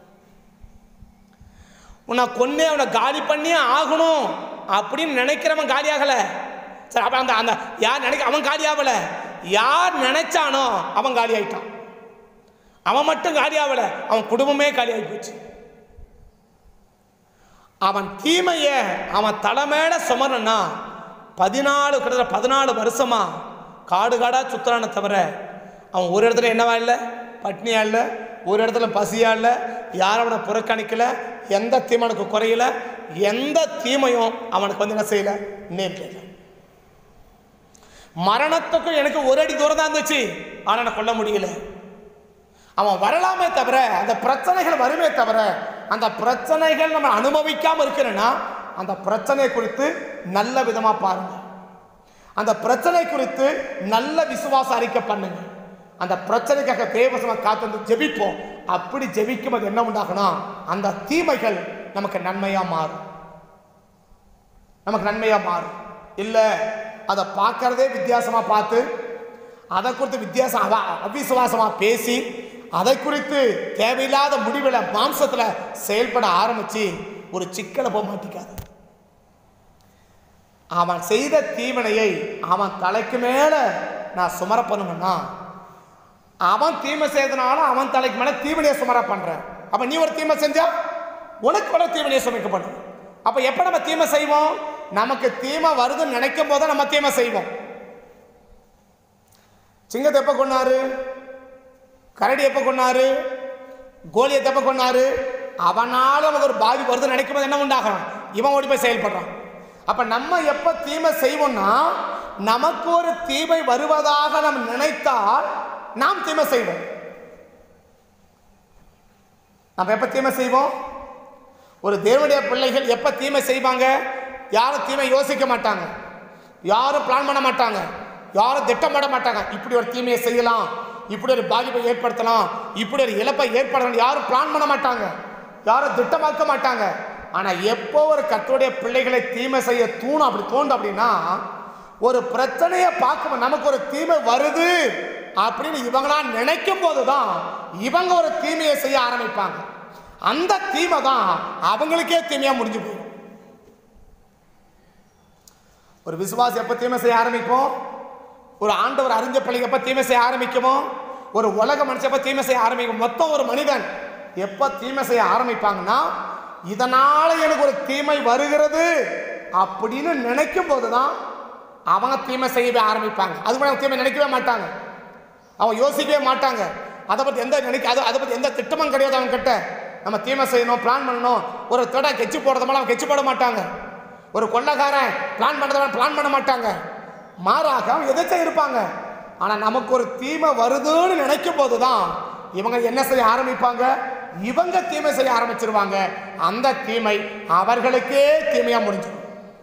உன்னை கொன்னே அவனை காலி பண்ணியே ஆகணும் அப்படின்னு நினைக்கிறவன் காலி ஆகலை சரி அப்போ அந்த அந்த யார் நினைக்க அவன் காலி ஆகலை யார் நினைச்சானோ அவன் காலி ஆயிட்டான் அவன் மட்டும் காலி ஆகலை அவன் குடும்பமே காலி ஆகி போச்சு அவன் தீமையை அவன் தலைமையில சுமரணும்னா பதினாலு கிட்டத்தட்ட பதினாலு வருஷமா காடு காடாக சுற்றுறானே தவிர அவன் ஒரு இடத்துல என்னவா இல்லை பட்னியா இல்லை ஒரு இடத்துல பசியா இல்லை யாரும் அவனை புறக்கணிக்கல எந்த தீமனுக்கு குறையல எந்த தீமையும் அவனுக்கு வந்து என்ன செய்யல நேர்ல மரணத்துக்கும் எனக்கு ஒரு அடி தூரம் தான் இருந்துச்சு ஆனால் என்னை கொல்ல முடியல அவன் வரலாமே தவிர அந்த பிரச்சனைகள் வருமே தவிர அந்த பிரச்சனைகள் நம்ம அனுபவிக்காம இருக்கிறேன்னா அந்த பிரச்சனை குறித்து நல்ல விதமா பாருங்க அந்த பிரச்சனை குறித்து நல்ல விசுவாசம் அறிக்கை பண்ணுங்க அந்த பிரச்சனைக்காக தேவசமா காத்து வந்து ஜெபிப்போம் அப்படி ஜெபிக்கும் போது என்ன உண்டாகுனா அந்த தீமைகள் நமக்கு நன்மையா மாறும் நமக்கு நன்மையா மாறும் இல்ல அதை பார்க்கறதே வித்தியாசமா பார்த்து அதை குறித்து வித்தியாசம் அவ அவிசுவாசமா பேசி அதை குறித்து தேவையில்லாத முடிவில் மாம்சத்துல செயல்பட ஆரம்பிச்சு ஒரு சிக்கலை போக மாட்டிக்காது அவன் செய்த தீவனையை அவன் தலைக்கு மேல நான் சுமர பண்ணணும்னா அவன் தீமை செய்தனால அவன் தலைக்கு மேல தீவனையை சுமர பண்றேன் அப்ப நீ ஒரு தீமை செஞ்சா உனக்கு கூட தீவனையை சுமைக்கப்படும் அப்ப எப்ப நம்ம தீமை செய்வோம் நமக்கு தீமை வருதுன்னு நினைக்கும் போது நம்ம தீமை செய்வோம் சிங்கத்தை எப்ப கொன்னாரு கரடி எப்ப கொன்னாரு கோலியத்தை எப்ப கொன்னாரு அவனால நமக்கு ஒரு பாதிப்பு வருதுன்னு நினைக்கும் போது என்ன உண்டாகணும் இவன் ஓடி போய் செயல்படுறான் அப்ப நம்ம எப்ப தீமை செய்வோம்னா நமக்கு ஒரு தீமை வருவதாக நாம் நினைத்தால் நாம் தீமை செய்வோம் நம்ம எப்ப தீமை செய்வோம் ஒரு தேவனுடைய பிள்ளைகள் எப்ப தீமை செய்வாங்க யாரும் தீமை யோசிக்க மாட்டாங்க யாரும் பிளான் பண்ண மாட்டாங்க யாரும் திட்டமிட மாட்டாங்க இப்படி ஒரு தீமையை செய்யலாம் இப்படி ஒரு பாதிப்பை ஏற்படுத்தலாம் இப்படி ஒரு இழப்பை ஏற்படலாம் யாரும் பிளான் பண்ண மாட்டாங்க யாரும் திட்டமாக்க மாட்டாங்க ஆனா எப்போ ஒரு கத்தோடைய பிள்ளைகளை தீமை செய்ய தூணும் அப்படி தோண்டும் அப்படின்னா ஒரு பிரச்சனையை பார்க்கும் நமக்கு ஒரு தீமை வருது அப்படின்னு இவங்களா நினைக்கும் போதுதான் இவங்க ஒரு தீமையை செய்ய ஆரம்பிப்பாங்க அந்த தீமை தான் அவங்களுக்கே தீமையா முடிஞ்சு போயிடும் ஒரு விசுவாசி எப்ப தீமை செய்ய ஆரம்பிக்கும் ஒரு ஆண்டவர் அறிஞ்ச பிள்ளைங்க எப்ப தீமை செய்ய ஆரம்பிக்குமோ ஒரு உலக மனுஷன் எப்ப தீமை செய்ய ஆரம்பிக்கும் மொத்தம் ஒரு மனிதன் எப்ப தீமை செய்ய ஆரம்பிப்பாங்கன்னா இதனால எனக்கு ஒரு தீமை வருகிறது அப்படின்னு நினைக்கும் போதுதான் அவங்க தீமை செய்யவே ஆரம்பிப்பாங்க அது கூட அவங்க தீமை நினைக்கவே மாட்டாங்க அவங்க யோசிக்கவே மாட்டாங்க அதை பற்றி எந்த நினைக்க அதை அதை பற்றி எந்த திட்டமும் கிடையாது அவங்க கிட்ட நம்ம தீமை செய்யணும் பிளான் பண்ணணும் ஒரு தடை கெச்சு போடுறது மேலே அவங்க கெச்சு போட மாட்டாங்க ஒரு கொள்ளக்காரன் பிளான் பண்ணுறத பிளான் பண்ண மாட்டாங்க மாறாக அவங்க எதிர்த்து இருப்பாங்க ஆனால் நமக்கு ஒரு தீமை வருதுன்னு நினைக்கும் போது தான் இவங்க என்ன செய்ய ஆரம்பிப்பாங்க இவங்க தீமை செய்ய ஆரம்பிச்சிருவாங்க அந்த தீமை அவர்களுக்கே தீமையா முடிஞ்சிடும்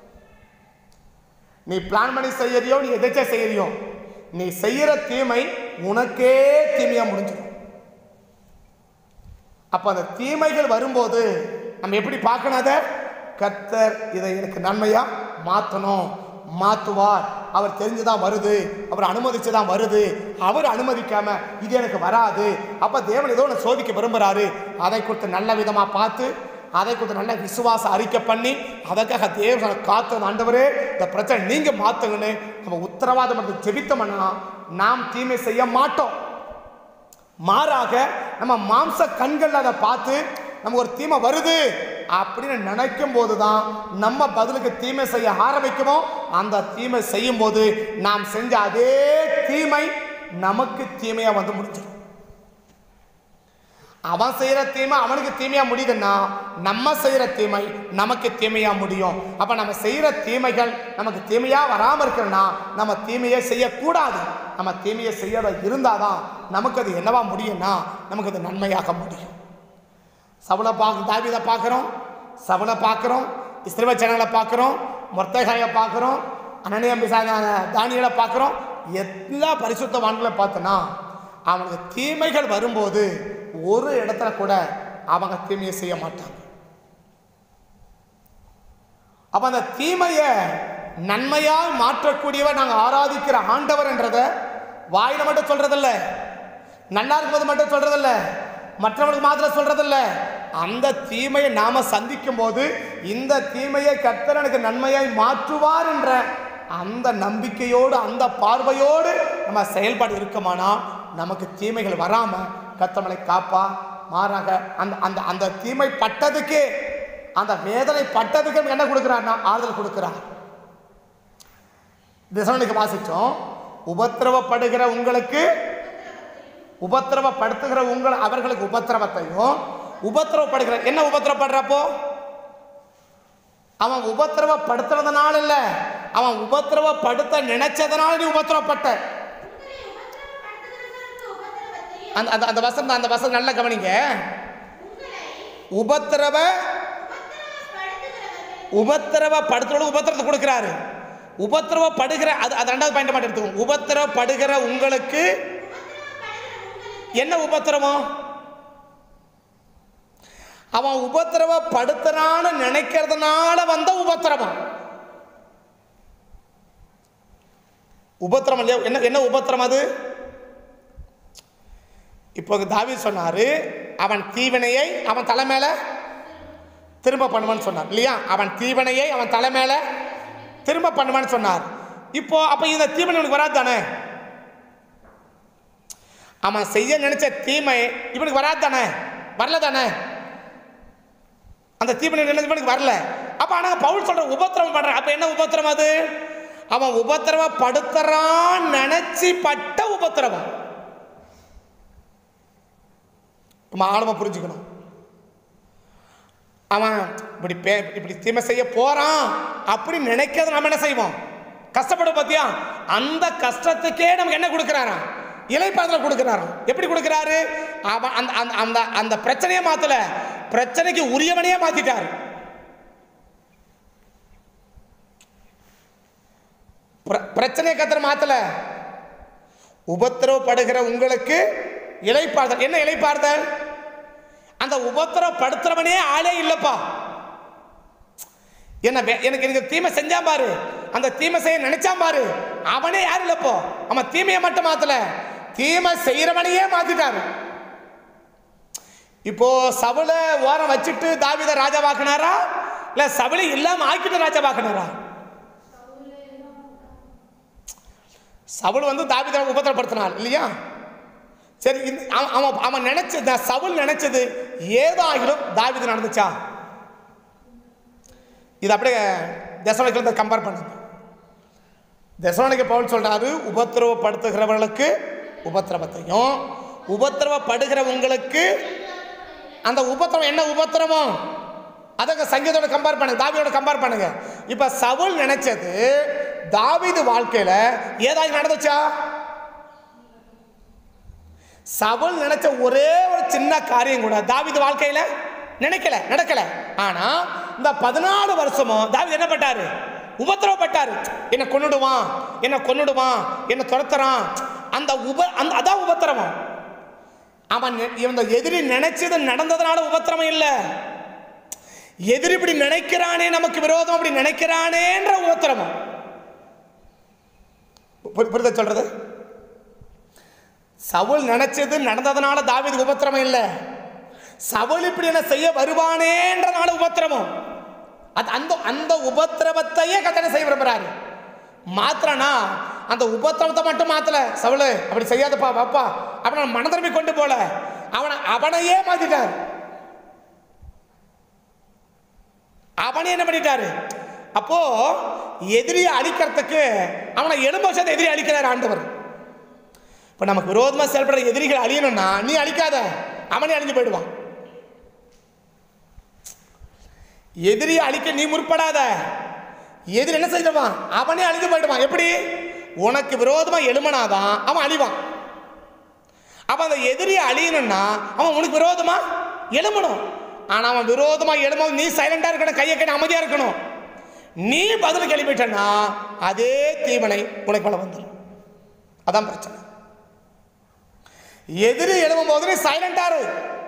நீ பிளான் பண்ணி செய்யறியோ நீ எதிர்த்த செய்யறியோ நீ செய்யற தீமை உனக்கே தீமையா முடிஞ்சிடும் அப்ப அந்த தீமைகள் வரும்போது நம்ம எப்படி பார்க்கணும் அதை கர்த்தர் இதை எனக்கு நன்மையா மாத்தணும் மாத்துவார் அவர் தெரிஞ்சுதான் வருது அவர் அனுமதிச்சுதான் வருது அவர் அனுமதிக்காம இது எனக்கு வராது அப்ப தேவன் ஏதோ ஒன்று சோதிக்க விரும்புறாரு அதை குறித்து நல்ல விதமா பார்த்து அதை குறித்து நல்ல விசுவாச அறிக்கை பண்ணி அதற்காக தேவனை காத்து ஆண்டவரே இந்த பிரச்சனை நீங்க மாத்துங்கன்னு நம்ம உத்தரவாதம் எடுத்து ஜெபித்தோம்னா நாம் தீமை செய்ய மாட்டோம் மாறாக நம்ம மாம்ச கண்கள் அதை பார்த்து நம்ம ஒரு தீமை வருது அப்படின்னு நினைக்கும் போது தான் நம்ம பதிலுக்கு தீமை செய்ய ஆரம்பிக்குமோ அந்த தீமை செய்யும் போது நாம் செஞ்ச அதே தீமை நமக்கு தீமையா வந்து முடிஞ்சிடும் அவன் செய்யற தீமை அவனுக்கு தீமையா முடியுதுன்னா நம்ம செய்யற தீமை நமக்கு தீமையா முடியும் அப்ப நம்ம செய்யற தீமைகள் நமக்கு தீமையா வராம இருக்கணும்னா நம்ம தீமையை செய்யக்கூடாது நம்ம தீமையை செய்யற இருந்தாதான் நமக்கு அது என்னவா முடியும்னா நமக்கு அது நன்மையாக முடியும் சவுளை பார்க்க தாவிதை பார்க்குறோம் சவுளை பார்க்குறோம் இஸ்ரவச்சனங்களை பார்க்குறோம் மொர்த்தகாயை பார்க்குறோம் அனனிய தானியலை பார்க்குறோம் எல்லா பரிசுத்தவான்களை பார்த்தோன்னா அவனுக்கு தீமைகள் வரும்போது ஒரு இடத்துல கூட அவங்க தீமையை செய்ய மாட்டாங்க அப்ப அந்த தீமையை நன்மையாய் மாற்றக்கூடியவர் நாங்கள் ஆராதிக்கிற ஆண்டவர் என்றதை வாயில மட்டும் சொல்றதில்ல நல்லா இருக்கும்போது மட்டும் சொல்றதில்ல மற்றவங்களுக்கு மாத்திரம் சொல்றதில்ல அந்த தீமையை நாம சந்திக்கும் போது இந்த தீமையை கர்த்தர் எனக்கு நன்மையாய் மாற்றுவார் என்ற அந்த நம்பிக்கையோடு அந்த பார்வையோடு நம்ம செயல்பாடு இருக்குமானா நமக்கு தீமைகள் வராம கர்த்தமலை காப்பா மாறாக அந்த அந்த அந்த தீமை பட்டதுக்கே அந்த வேதனை பட்டதுக்கு என்ன கொடுக்குறாருன்னா ஆறுதல் கொடுக்குறார் திசவனுக்கு வாசிச்சோம் உபத்திரவப்படுகிற உங்களுக்கு உபத்திரவப்படுத்துகிற உங்கள் அவர்களுக்கு உபத்திரவத்தையும் உபத்திரவப்படுகிற என்ன உபத்திரவப்படுறப்போ அவன் உபத்திரவப்படுத்துறதுனால இல்ல அவன் உபத்திரவப்படுத்த நினைச்சதுனால நீ உபத்திரவப்பட்ட உங்களை உபத்திரவப்படுத்துகிறவர்களுக்கு உபத்திரவத்தையும் அந்த அந்த அந்த வசனம் அந்த வசனம் நல்லா கவனிங்க உங்களை உபத்திரவ உபத்திரவப்படுத்துகிறவர்களுக்கு உபத்திரவப்படுத்துறது உபத்திரத்தை கொடுக்கிறாரு உபத்திரவப்படுகிற அது அது ரெண்டாவது பாயிண்ட் மட்டும் எடுத்துக்கோங்க உபத்திரவப்படுகிற உங்களுக்கு என்ன உபத்திரவம் அவன் உபத்திரவப்படுத்துறான்னு நினைக்கிறதுனால வந்த உபத்திரவம் உபத்திரவம் இல்லையா என்ன என்ன உபத்திரம் அது இப்போ தாவி சொன்னாரு அவன் தீவினையை அவன் தலை மேல திரும்ப பண்ணுவான்னு சொன்னார் இல்லையா அவன் தீவனையை அவன் தலை மேல திரும்ப பண்ணுவான்னு சொன்னார் இப்போ அப்ப இந்த தீவனை இவனுக்கு வராது தானே அவன் செய்ய நினைச்ச தீமை இவனுக்கு வராது தானே வரல தானே அந்த தீவனை நினைச்ச இவனுக்கு வரல அப்ப ஆனா பவுல் சொல்ற உபத்திரவம் பண்ற அப்ப என்ன உபத்திரம் அது அவன் உபத்திரவப்படுத்துறான் நினைச்சு பட்ட உபத்திரவம் நம்ம ஆழமா புரிஞ்சுக்கணும் அவன் இப்படி பே இப்படி தீமை செய்ய போறான் அப்படி நினைக்கிறத நம்ம என்ன செய்வோம் கஷ்டப்படும் பார்த்தியா அந்த கஷ்டத்துக்கே நமக்கு என்ன கொடுக்குறாராம் இலைப்பாதல கொடுக்குறாராம் எப்படி கொடுக்குறாரு அவன் அந்த அந்த அந்த அந்த பிரச்சனையை மாத்தல பிரச்சனைக்கு உரியவனையே மாத்திட்டாரு பிர- பிரச்சனையை கத்திர மாத்தல உபத்திரவப்படுகிற உங்களுக்கு இலைப்பாறுதல் என்ன இலைப்பாறுதல் அந்த உபத்திரப்படுத்துறவனே ஆளே இல்லப்பா என்ன வே- எனக்கு எனக்கு தீமை செஞ்சான் பாரு அந்த தீமை செய்ய நினைச்சான் பாரு அவனே யாரும் இல்லப்போ அவன் தீமையை மட்டும் மாத்தல தீமை செய்யறவனையே மாத்திட்டாரு இப்போ சவுள ஓரம் வச்சுட்டு தாவித ராஜாவாக்குனாரா இல்ல சவுளை இல்லாம ஆக்கிட்டு ராஜாவாக்குனாரா சவுல் வந்து தாவித உபத்திரப்படுத்தினார் இல்லையா சரி இந்த- அவன் அவன் அவன் நினைச்சது நான் சவுல் நினைச்சது ஏதாகிலும் தாவிது நடந்துச்சா இது அப்படியே தசவனைக்கு கம்பேர் பண்ணுங்க தசவனைக்கு பவுல் சொல்றாரு உபத்திரவப்படுத்துகிறவர்களுக்கு உபத்திரவத்தையும் உபத்திரவப்படுகிற உங்களுக்கு அந்த உபத்திரவம் என்ன உபத்திரவம் அதங்க சங்கீதோட கம்பேர் பண்ணுங்க தாவியோட கம்பேர் பண்ணுங்க இப்ப சவுல் நினைச்சது தாவீது வாழ்க்கையில ஏதாவது நடந்துச்சா சவுல் நினைச்ச ஒரே ஒரு சின்ன காரியம் கூட தாவீது வாழ்க்கையில நினைக்கல நடக்கல ஆனா இந்த பதினாலு வருஷமும் தாவீது என்ன பட்டாரு உபத்திரவப்பட்டாரு என்ன கொன்னுடுவான் என்ன கொன்னுடுவான் என்ன துரத்துறான் அந்த உப அந்த அதான் உபத்திரவம் அவன் நெ- இந்த எதிரி நினைச்சது நடந்ததுனால உபத்திரவம் இல்லை எதிரி இப்படி நினைக்கிறானே நமக்கு விரோதம் அப்படி நினைக்கிறானேன்ற உபத்திரவம் புரி- புரியுதா சொல்றது சவுல் நினைச்சது நடந்ததுனால தாவீது உபத்திரமம் இல்லை சவுல் இப்படி என்ன செய்ய வருவானேன்றனால உபத்திரமம் அது அந்த அந்த உபத்திரவத்தையே கத்தனை செய்ய விரும்புறாரு மாத்திரனா அந்த உபத்திரவத்தை மட்டும் மாத்தல சவுலு அப்படி செய்யாதப்பா பாப்பா அவனை மன திரும்பி கொண்டு போல அவனை அவனையே மாத்திட்டார் அவனே என்ன பண்ணிட்டாரு அப்போ எதிரியை அழிக்கிறதுக்கு அவனை எலும்பு வருஷத்தை எதிரி அழிக்கிறார் ஆண்டவர் இப்போ நமக்கு விரோதமாக செயல்படுற எதிரிகள் அழியணும்னா நீ அழிக்காத அவனே அழிஞ்சு போயிடுவான் எதிரியை அழிக்க நீ முற்படாத எதிரி என்ன செய்வான் அவனே அழிஞ்சு போயிடுவான் எப்படி உனக்கு விரோதமாக எழுமனாதான் அவன் அழிவான் அப்ப அந்த எதிரியை அழியணும்னா அவன் உனக்கு விரோதமா எழுமணும் ஆனா அவன் விரோதமா எழும்போது நீ சைலண்டா இருக்கணும் கையை கட்டி அமைதியா இருக்கணும் நீ பதில் கிளம்பிட்டனா அதே தீவனை உனக்கு மேல வந்துடும் அதான் பிரச்சனை எதிரி எழும்பும் போது நீ சைலண்டா இரு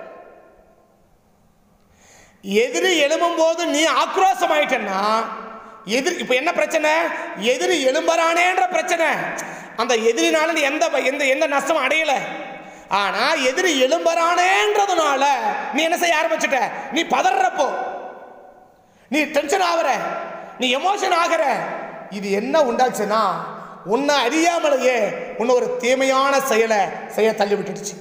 எதிரி எழும்பும் போது நீ ஆக்ரோஷம் ஆயிட்டன்னா எதிரி இப்போ என்ன பிரச்சனை எதிரி எழும்பறானேன்ற பிரச்சனை அந்த எதிரினால நீ எந்த எந்த எந்த நஷ்டம் அடையல ஆனா எதிரி எழும்பறானேன்றதுனால நீ என்ன செய்ய ஆரம்பிச்சிட்ட நீ பதறப்போ நீ டென்ஷன் ஆகுற நீ எமோஷன் ஆகுற இது என்ன உண்டாச்சுன்னா உன்னை அறியாமலேயே உன்னை ஒரு தீமையான செயலை செய்ய தள்ளி விட்டுடுச்சு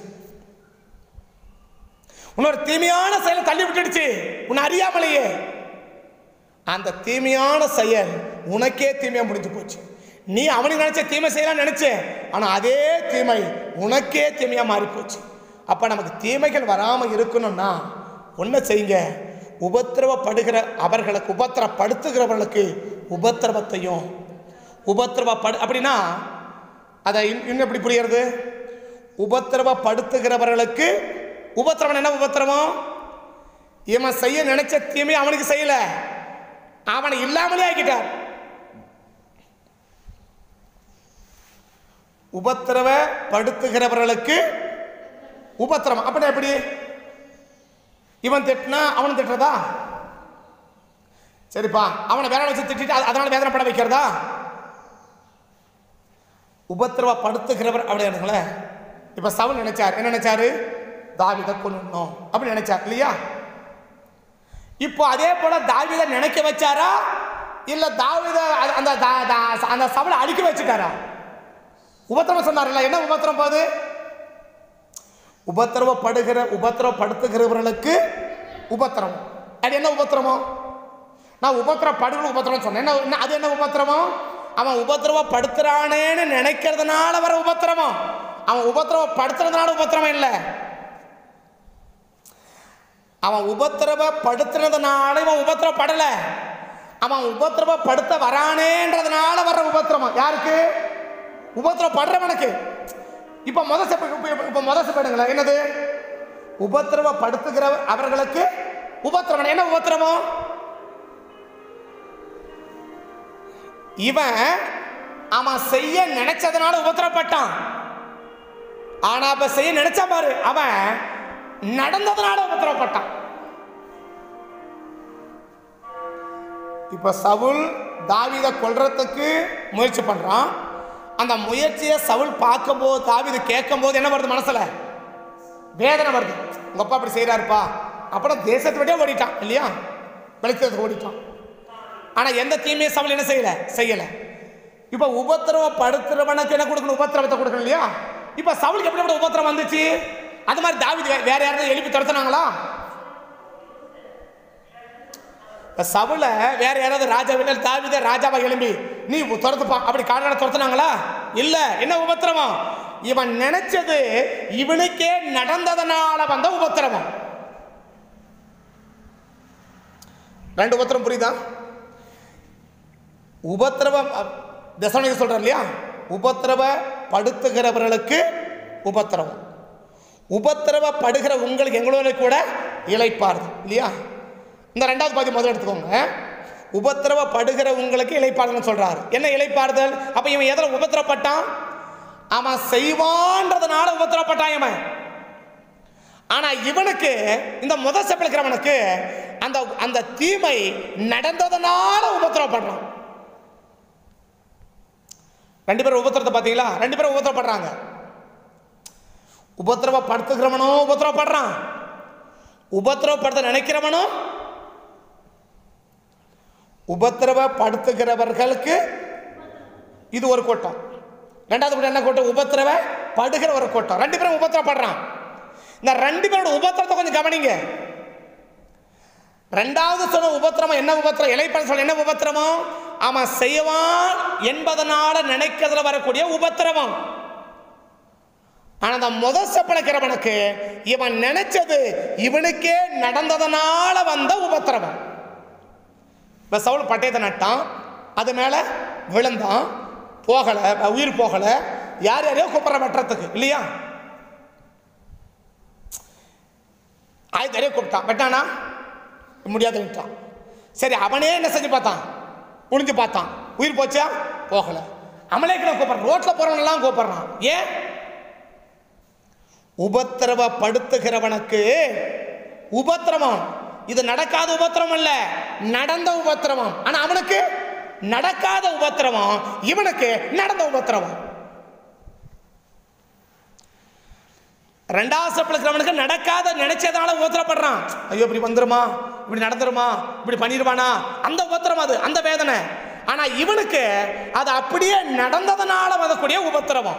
இன்னொரு தீமையான செயலை தள்ளி விட்டுடுச்சு உன்னை அறியாமலேயே அந்த தீமையான செயல் உனக்கே தீமையா முடிஞ்சு போச்சு நீ அவனுக்கு நினைச்ச தீமை செய்யலாம் நினைச்ச ஆனா அதே தீமை உனக்கே தீமையா மாறி போச்சு அப்ப நமக்கு தீமைகள் வராம இருக்கணும்னா ஒன்றை செய்யுங்க உபத்திரவப்படுகிற அவர்களுக்கு உபத்திரப்படுத்துகிறவர்களுக்கு உபத்திரவத்தையும் உபத்திரவப்படு அப்படின்னா அதை இன்- இன்னும் எப்படி புரியுறது உபத்திரவப்படுத்துகிறவர்களுக்கு உபத்திரவம் என்ன உபத்திரவம் இவன் செய்ய நினைச்ச தீமை அவனுக்கு செய்யல அவனை இல்லாமலே ஆக்கிட்டார் உபத்திரவப்படுத்துகிறவர்களுக்கு உபத்திரவம் அப்படின்னா எப்படி இவன் திட்டினா அவன் திட்டுறதா சரிப்பா அவனை வேலை வச்சு திட்டிட்டு அது- அதனால வேதனைப்பட வைக்கிறதா உபத்திரவப்படுத்துகிறவர் அப்படி இருங்களேன் இப்ப சவுல் நினைச்சார் என்ன நினைச்சாரு தாவித கொல்லணும் அப்படி நினைச்சார் இல்லையா இப்போ அதே போல தாவித நினைக்க வச்சாரா இல்ல தாவித அ- அந்த தா- தா- அந்த சவுளை அழிக்க வச்சுட்டாரா உபத்திரவம் சொன்னார்ல என்ன உபத்திரம் போகுது உபத்திரவப்படுகிற உபத்திரவப்படுத்துகிறவர்களுக்கு உபத்திரவம் அது என்ன உபத்திரமம் நான் உபத்திரப்படுகிற உபத்திரம் சொன்னேன் என்ன என்ன- அது என்ன உபத்திரமம் அவன் உபத்திரவப்படுத்துறானேன்னு நினைக்கிறதுனால வர உபத்திரமம் அவன் உபத்திரவப்படுத்துறதுனால உபத்திரமம் இல்லை அவன் உபத்திரவப்படுத்துனதுனால இவன் உபத்திரவப்படல அவன் உபத்திரவப்படுத்த வரானேன்றதுனால வர்ற உபத்திரமம் யாருக்கு உபத்திரவப்படுறவனுக்கு இப்ப முத செப்ப இப்ப- இப்ப முத செப்படுங்களேன் என்னது உபத்திரவப்படுத்துகிற அவர்களுக்கு உபத்திரவம் என்ன உபத்திரவம் இவன் அவன் செய்ய நினைச்சதுனால உபத்திரப்பட்டான் ஆனா அப்ப செய்ய நினைச்சான் பாரு அவன் நடந்ததுனால உபத்திரப்பட்டான் இப்ப சவுல் தாவீதை கொல்றதுக்கு முயற்சி பண்றான் அந்த முயற்சியை சவுல் பார்க்கும்போது தாவீது கேட்கும்போது என்ன வருது மனசுல வேதனை வருது உங்க அப்பா அப்படி செய்யறாருப்பா அப்புறம் தேசத்தை விட்டே ஓடிட்டான் இல்லையா வெளிச்சத்துக்கு ஓடிட்டான் ஆனா எந்த தீமையும் சவுல் என்ன செய்யல செய்யல இப்ப உபத்திரவப்படுத்துறவனுக்கு என்ன கொடுக்கணும் உபத்திரவத்தை கொடுக்கணும் இல்லையா இப்ப சவுலுக்கு எப்படி உபத்திரம் வந்துச்சு அது மாதிரி தாவீது வே- வேற யாராவது எழுப்பி துரத்துனாங்களா இப்ப சவுல வேற யாராவது ராஜா வீட்டில் தாவித ராஜாவா எழும்பி நீ துரத்துப்பா அப்படி காடாட துரத்துனாங்களா இல்ல என்ன உபத்திரவம் இவன் நினைச்சது இவனுக்கே நடந்ததனால வந்த உபத்திரவம் ரெண்டு உபத்திரம் புரியுதா உபத்திரவம் தசவனிக்கு சொல்றார் இல்லையா உபத்திரவப்படுத்துகிறவர்களுக்கு உபத்திரவம் உபத்திரவப்படுகிற உங்களுக்கு எங்களோட கூட இளைப்பாறுது இல்லையா இந்த ரெண்டாவது பாதி முதல்ல எடுத்துக்கோங்க உபத்திரவப்படுகிற உங்களுக்கு இளைப்பாறுதல் சொல்றாரு என்ன இளைப்பாறுதல் அப்ப இவன் எதில் உபத்திரப்பட்டான் அவன் செய்வான்றதுனால உபத்திரப்பட்டான் இவன் ஆனா இவனுக்கு இந்த முத செப்பிழுக்கிறவனுக்கு அந்த அந்த தீமை நடந்ததுனால உபத்திரவப்படுறான் ரெண்டு பேரும் உபத்திரத்தை பார்த்தீங்களா ரெண்டு பேரும் உபத்திரப்படுறாங்க உபத்திரவப்படுத்துகிறவனும் உபத்திரவப்படுறான் உபத்திரவப்படுத்த நினைக்கிறவனும் உபத்திரவப்படுத்துகிறவர்களுக்கு இது ஒரு கூட்டம் ரெண்டாவது கூட்டம் என்ன கூட்டம் உபத்திரவ படுகிற ஒரு கூட்டம் ரெண்டு பேரும் உபத்திரப்படுறான் இந்த ரெண்டு பேரோட உபத்திரத்தை கொஞ்சம் கவனிங்க ரெண்டாவது சொன்ன உபத்திரமம் என்ன உபத்திரம் இலைப்பட சொல்ல என்ன உபத்திரமம் அவன் செய்வான் என்பதனால நினைக்கிறதுல வரக்கூடிய உபத்திரவம் ஆனா அந்த முத சப்பளைக்கிறவனுக்கு இவன் நினைச்சது இவனுக்கே நடந்ததனால வந்த உபத்திரவம் இப்ப சவுல் பட்டயத்தை நட்டான் அது மேல விழுந்தான் போகல உயிர் போகல யார் யாரையோ கூப்பிட்ற வெட்டுறதுக்கு இல்லையா ஆயுத நிறைய கூப்பிட்டான் வெட்டானா முடியாதுன்ட்டான் சரி அவனே என்ன செஞ்சு பார்த்தான் குனிஞ்சு பார்த்தான் உயிர் போச்சா போகல அமலேக்கிட கூப்பிட்றான் ரோட்ல போறவனெல்லாம் கூப்பிடுறான் ஏன் உபத்திரவப்படுத்துகிறவனுக்கு உபத்திரவம் இது நடக்காத உபத்திரவம் இல்ல நடந்த உபத்திரவம் ஆனா அவனுக்கு நடக்காத உபத்திரவம் இவனுக்கு நடந்த உபத்திரவம் ரெண்டாவது ஸ்டெப்ல இருக்கிறவனுக்கு நடக்காத நினைச்சதால உபத்திரப்படுறான் ஐயோ இப்படி வந்துருமா இப்படி நடந்துருமா இப்படி பண்ணிடுவானா அந்த உபத்திரம் அது அந்த வேதனை ஆனா இவனுக்கு அது அப்படியே நடந்ததனால வரக்கூடிய உபத்திரவம்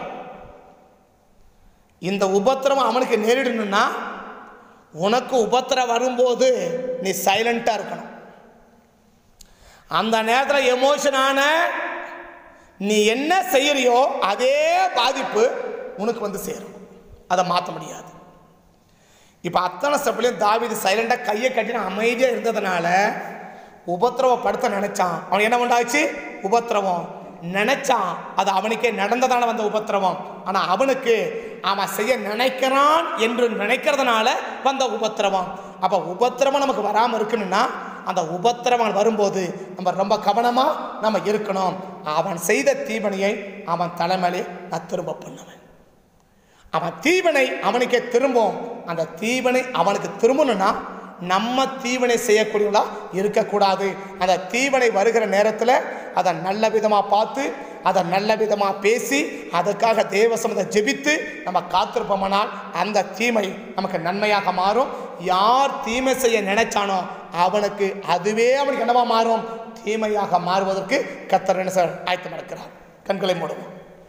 இந்த உபத்திரவம் அவனுக்கு நேரிடணும்னா உனக்கு உபத்திரம் வரும்போது நீ சைலண்டா இருக்கணும் அந்த நேரத்தில் எமோஷன் ஆன நீ என்ன செய்யறியோ அதே பாதிப்பு உனக்கு வந்து சேரும் அதை மாற்ற முடியாது இப்போ அத்தனை ஸ்டெப்லையும் தாவீது சைலண்டாக கையை கட்டின அமைதியாக இருந்ததுனால உபத்திரவப்படுத்த நினைச்சான் அவன் என்ன உண்டாச்சு உபத்திரவம் நினைச்சான் அது அவனுக்கே நடந்ததான வந்த உபத்திரவம் ஆனால் அவனுக்கு அவன் செய்ய நினைக்கிறான் என்று நினைக்கிறதுனால வந்த உபத்திரவம் அப்போ உபத்திரவம் நமக்கு வராமல் இருக்கணும்னா அந்த உபத்திரவம் வரும்போது நம்ம ரொம்ப கவனமாக நம்ம இருக்கணும் அவன் செய்த தீவனையை அவன் தலைமையிலே நான் திரும்ப பண்ணுவேன் அவன் தீவனை அவனுக்கே திரும்பும் அந்த தீவனை அவனுக்கு திரும்பணும்னா நம்ம தீவனை செய்யக்கூடியவங்களா இருக்கக்கூடாது அந்த தீவனை வருகிற நேரத்தில் அதை நல்ல விதமாக பார்த்து அதை நல்ல விதமாக பேசி அதுக்காக தேவசமத்தை ஜெபித்து நம்ம காத்திருப்போமானால் அந்த தீமை நமக்கு நன்மையாக மாறும் யார் தீமை செய்ய நினைச்சானோ அவனுக்கு அதுவே அவனுக்கு என்னவா மாறும் தீமையாக மாறுவதற்கு கத்தர் என்ன சார் ஆயத்தம் இருக்கிறார் கண்களை மூடுவோம்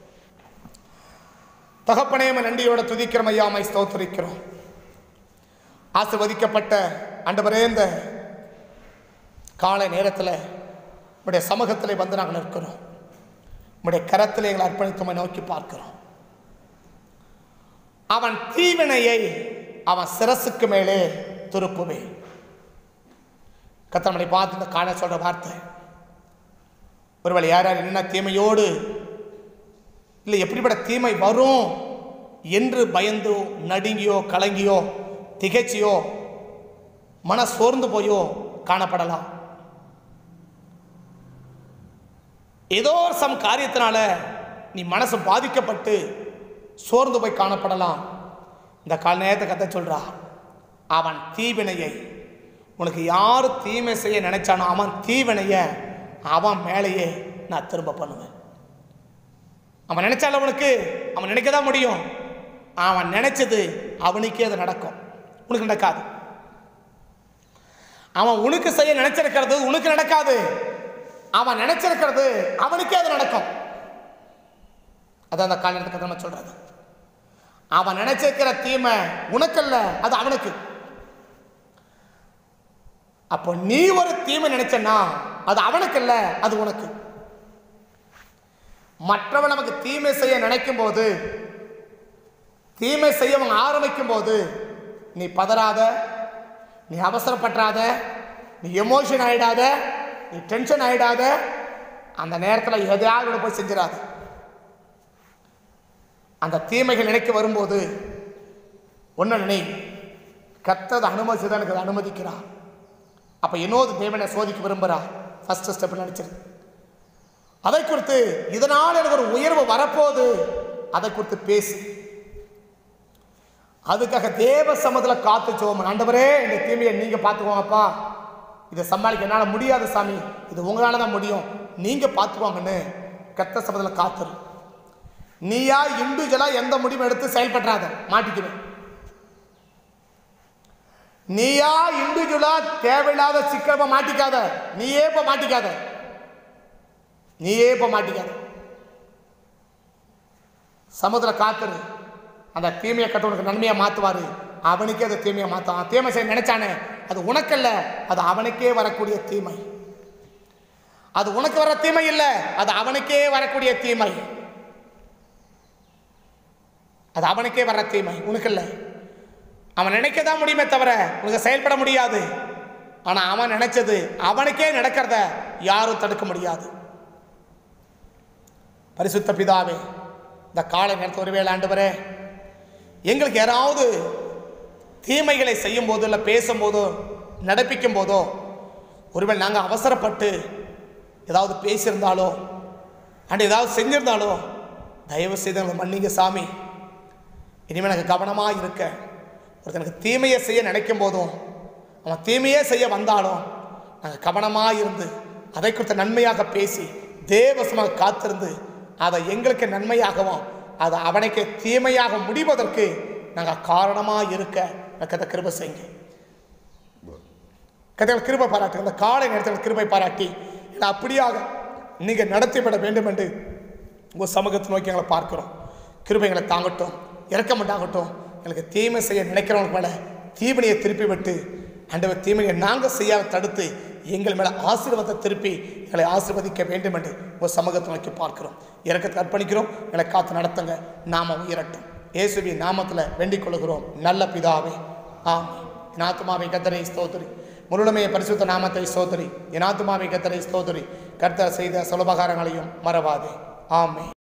தகப்பனே உம்மை நன்றியோட துதிக்கிறோம் ஐயா உம்மை ஸ்தோத்திரிக்கிறோம் ஆசிர்வதிக்கப்பட்ட ஆண்டவரே இந்த காலை நேரத்தில் உடைய சமூகத்தில் வந்து நாங்கள் நிற்கிறோம் உடைய கரத்தில் எங்களை அர்ப்பணித்துமை நோக்கி பார்க்கிறோம் அவன் தீவினையை அவன் சிரசுக்கு மேலே திருப்புவே கத்தமனை பார்த்து இந்த காண சொல்ற வார்த்தை ஒருவேளை யார் யார் என்ன தீமையோடு இல்லை எப்படிப்பட்ட தீமை வரும் என்று பயந்தோ நடுங்கியோ கலங்கியோ திகைச்சியோ மன சோர்ந்து போயோ காணப்படலாம் ஏதோ ஒரு சம் காரியத்தினால நீ மனசு பாதிக்கப்பட்டு சோர்ந்து போய் காணப்படலாம் இந்த கால நேரத்தை கத்த சொல்றா அவன் தீவினையை உனக்கு யார் தீமை செய்ய நினைச்சானோ அவன் தீவினையை அவன் மேலேயே நான் திரும்ப பண்ணுவேன் அவன் நினைச்சால அவனுக்கு அவன் நினைக்க தான் முடியும் அவன் நினைச்சது அவனுக்கே அது நடக்கும் உனக்கு நடக்காது அவன் உனக்கு செய்ய நினைச்சிருக்கிறது உனக்கு நடக்காது அவன் நினைச்சிருக்கிறது அவனுக்கே அது நடக்கும் அதான் அந்த காலத்துக்கு நம்ம சொல்றது அவன் நினைச்சிருக்கிற தீமை உனக்கல்ல அது அவனுக்கு அப்போ நீ ஒரு தீமை நினைச்சனா அது அவனுக்கு இல்ல அது உனக்கு மற்றவன் நமக்கு தீமை செய்ய நினைக்கும் போது தீமை செய்ய அவங்க ஆரம்பிக்கும் போது நீ பதறாத நீ அவசரப்பட்டுறாத நீ எமோஷன் ஆயிடாத நீ டென்ஷன் ஆயிடாத அந்த நேரத்தில் எதையாவது ஒண்ணு போய் செஞ்சிடாத அந்த தீமைகள் நினைக்க வரும்போது ஒன்று நினை கத்தது அனுமதி தான் எனக்கு அதை அனுமதிக்கிறார் அப்போ இன்னொரு தேவனை சோதிக்க விரும்புகிறா ஃபர்ஸ்ட் ஸ்டெப் நினைச்சிரு அதை குறித்து இதனால் எனக்கு ஒரு உயர்வு வரப்போகுது அதை குறித்து பேசு அதுக்காக தேவ சமத்துல காத்து சோம ஆண்டவரே இந்த தீமையை நீங்க பார்த்துக்கோங்கப்பா இதை சமாளிக்க என்னால் முடியாது சாமி இது உங்களால தான் முடியும் நீங்க பார்த்துக்கோங்கன்னு கத்த சமத்துல காத்துரு நீயா இண்டிவிஜுவலா எந்த முடிவும் எடுத்து செயல்படுறாத மாட்டிக்குவேன் நீயா இண்டிவிஜுவலா தேவையில்லாத சிக்கலமா மாட்டிக்காத நீயே இப்ப மாட்டிக்காத நீயே இப்ப மாட்டிக்காத சமுதிர காத்துரு அந்த தீமையை கட்டவனுக்கு நன்மையை மாற்றுவார் அவனுக்கே அந்த தீமையை மாற்றுவான் தீமை செய்ய நினைச்சானே அது உனக்கல்ல அது அவனுக்கே வரக்கூடிய தீமை அது உனக்கு வர தீமை இல்லை அது அவனுக்கே வரக்கூடிய தீமை அது அவனுக்கே வர தீமை உனக்கு இல்லை அவன் நினைக்க தான் முடியுமே தவிர உனக்கு செயல்பட முடியாது ஆனால் அவன் நினைச்சது அவனுக்கே நடக்கிறத யாரும் தடுக்க முடியாது பரிசுத்த பிதாவே இந்த காலை நேரத்தில் ஒருவேளை ஆண்டவரே எங்களுக்கு யாராவது தீமைகளை செய்யும் போதோ இல்லை பேசும்போதோ நடப்பிக்கும் போதோ ஒருவேளை நாங்கள் அவசரப்பட்டு ஏதாவது பேசியிருந்தாலோ அண்ட் ஏதாவது செஞ்சிருந்தாலோ தயவு செய்து எங்களை மன்னிங்க சாமி இனிமேல் எனக்கு கவனமாக இருக்க ஒருத்தனுக்கு தீமையை செய்ய நினைக்கும் போதும் அவன் தீமையே செய்ய வந்தாலும் நாங்கள் கவனமாக இருந்து அதை குறித்த நன்மையாக பேசி தேவசமாக காத்திருந்து அதை எங்களுக்கு நன்மையாகவும் அதை அவனுக்கு தீமையாக முடிவதற்கு நாங்கள் காரணமாக இருக்க கதை கிருபை செய்யுங்க கதைகள் கிருபை பாராட்டு அந்த காலை நேரத்தில் கிருபை பாராட்டி என்னை அப்படியாக நீங்கள் நடத்திவிட வேண்டும் என்று உங்கள் சமூகத்தை நோக்கி எங்களை பார்க்கிறோம் கிருபை எங்களை தாங்கட்டும் இறக்கமட்டாகட்டும் எங்களுக்கு தீமை செய்ய நினைக்கிறவங்களுக்கு மேலே தீவினையை திருப்பி விட்டு ஆண்டவர் தீமையை நாங்கள் செய்யாத தடுத்து எங்கள் மேலே ஆசீர்வாதத்தை திருப்பி எங்களை ஆசீர்வதிக்க வேண்டும் என்று ஒரு சமூகத்தை நோக்கி பார்க்கிறோம் இறக்கத்தை அர்ப்பணிக்கிறோம் எங்களை காத்து நடத்துங்க நாம உயரட்டும் இயேசுவின் நாமத்தில் வேண்டிக் கொள்கிறோம் நல்ல பிதாவே ஆமென் என் ஆத்துமாவை கத்தரை ஸ்தோத்திரி முழுமையை பரிசுத்த நாமத்தை ஸ்தோத்திரி என் ஆத்துமாவை கத்தரை ஸ்தோத்திரி கர்த்தர் செய்த சுலபகாரங்களையும் மறவாதே ஆமென்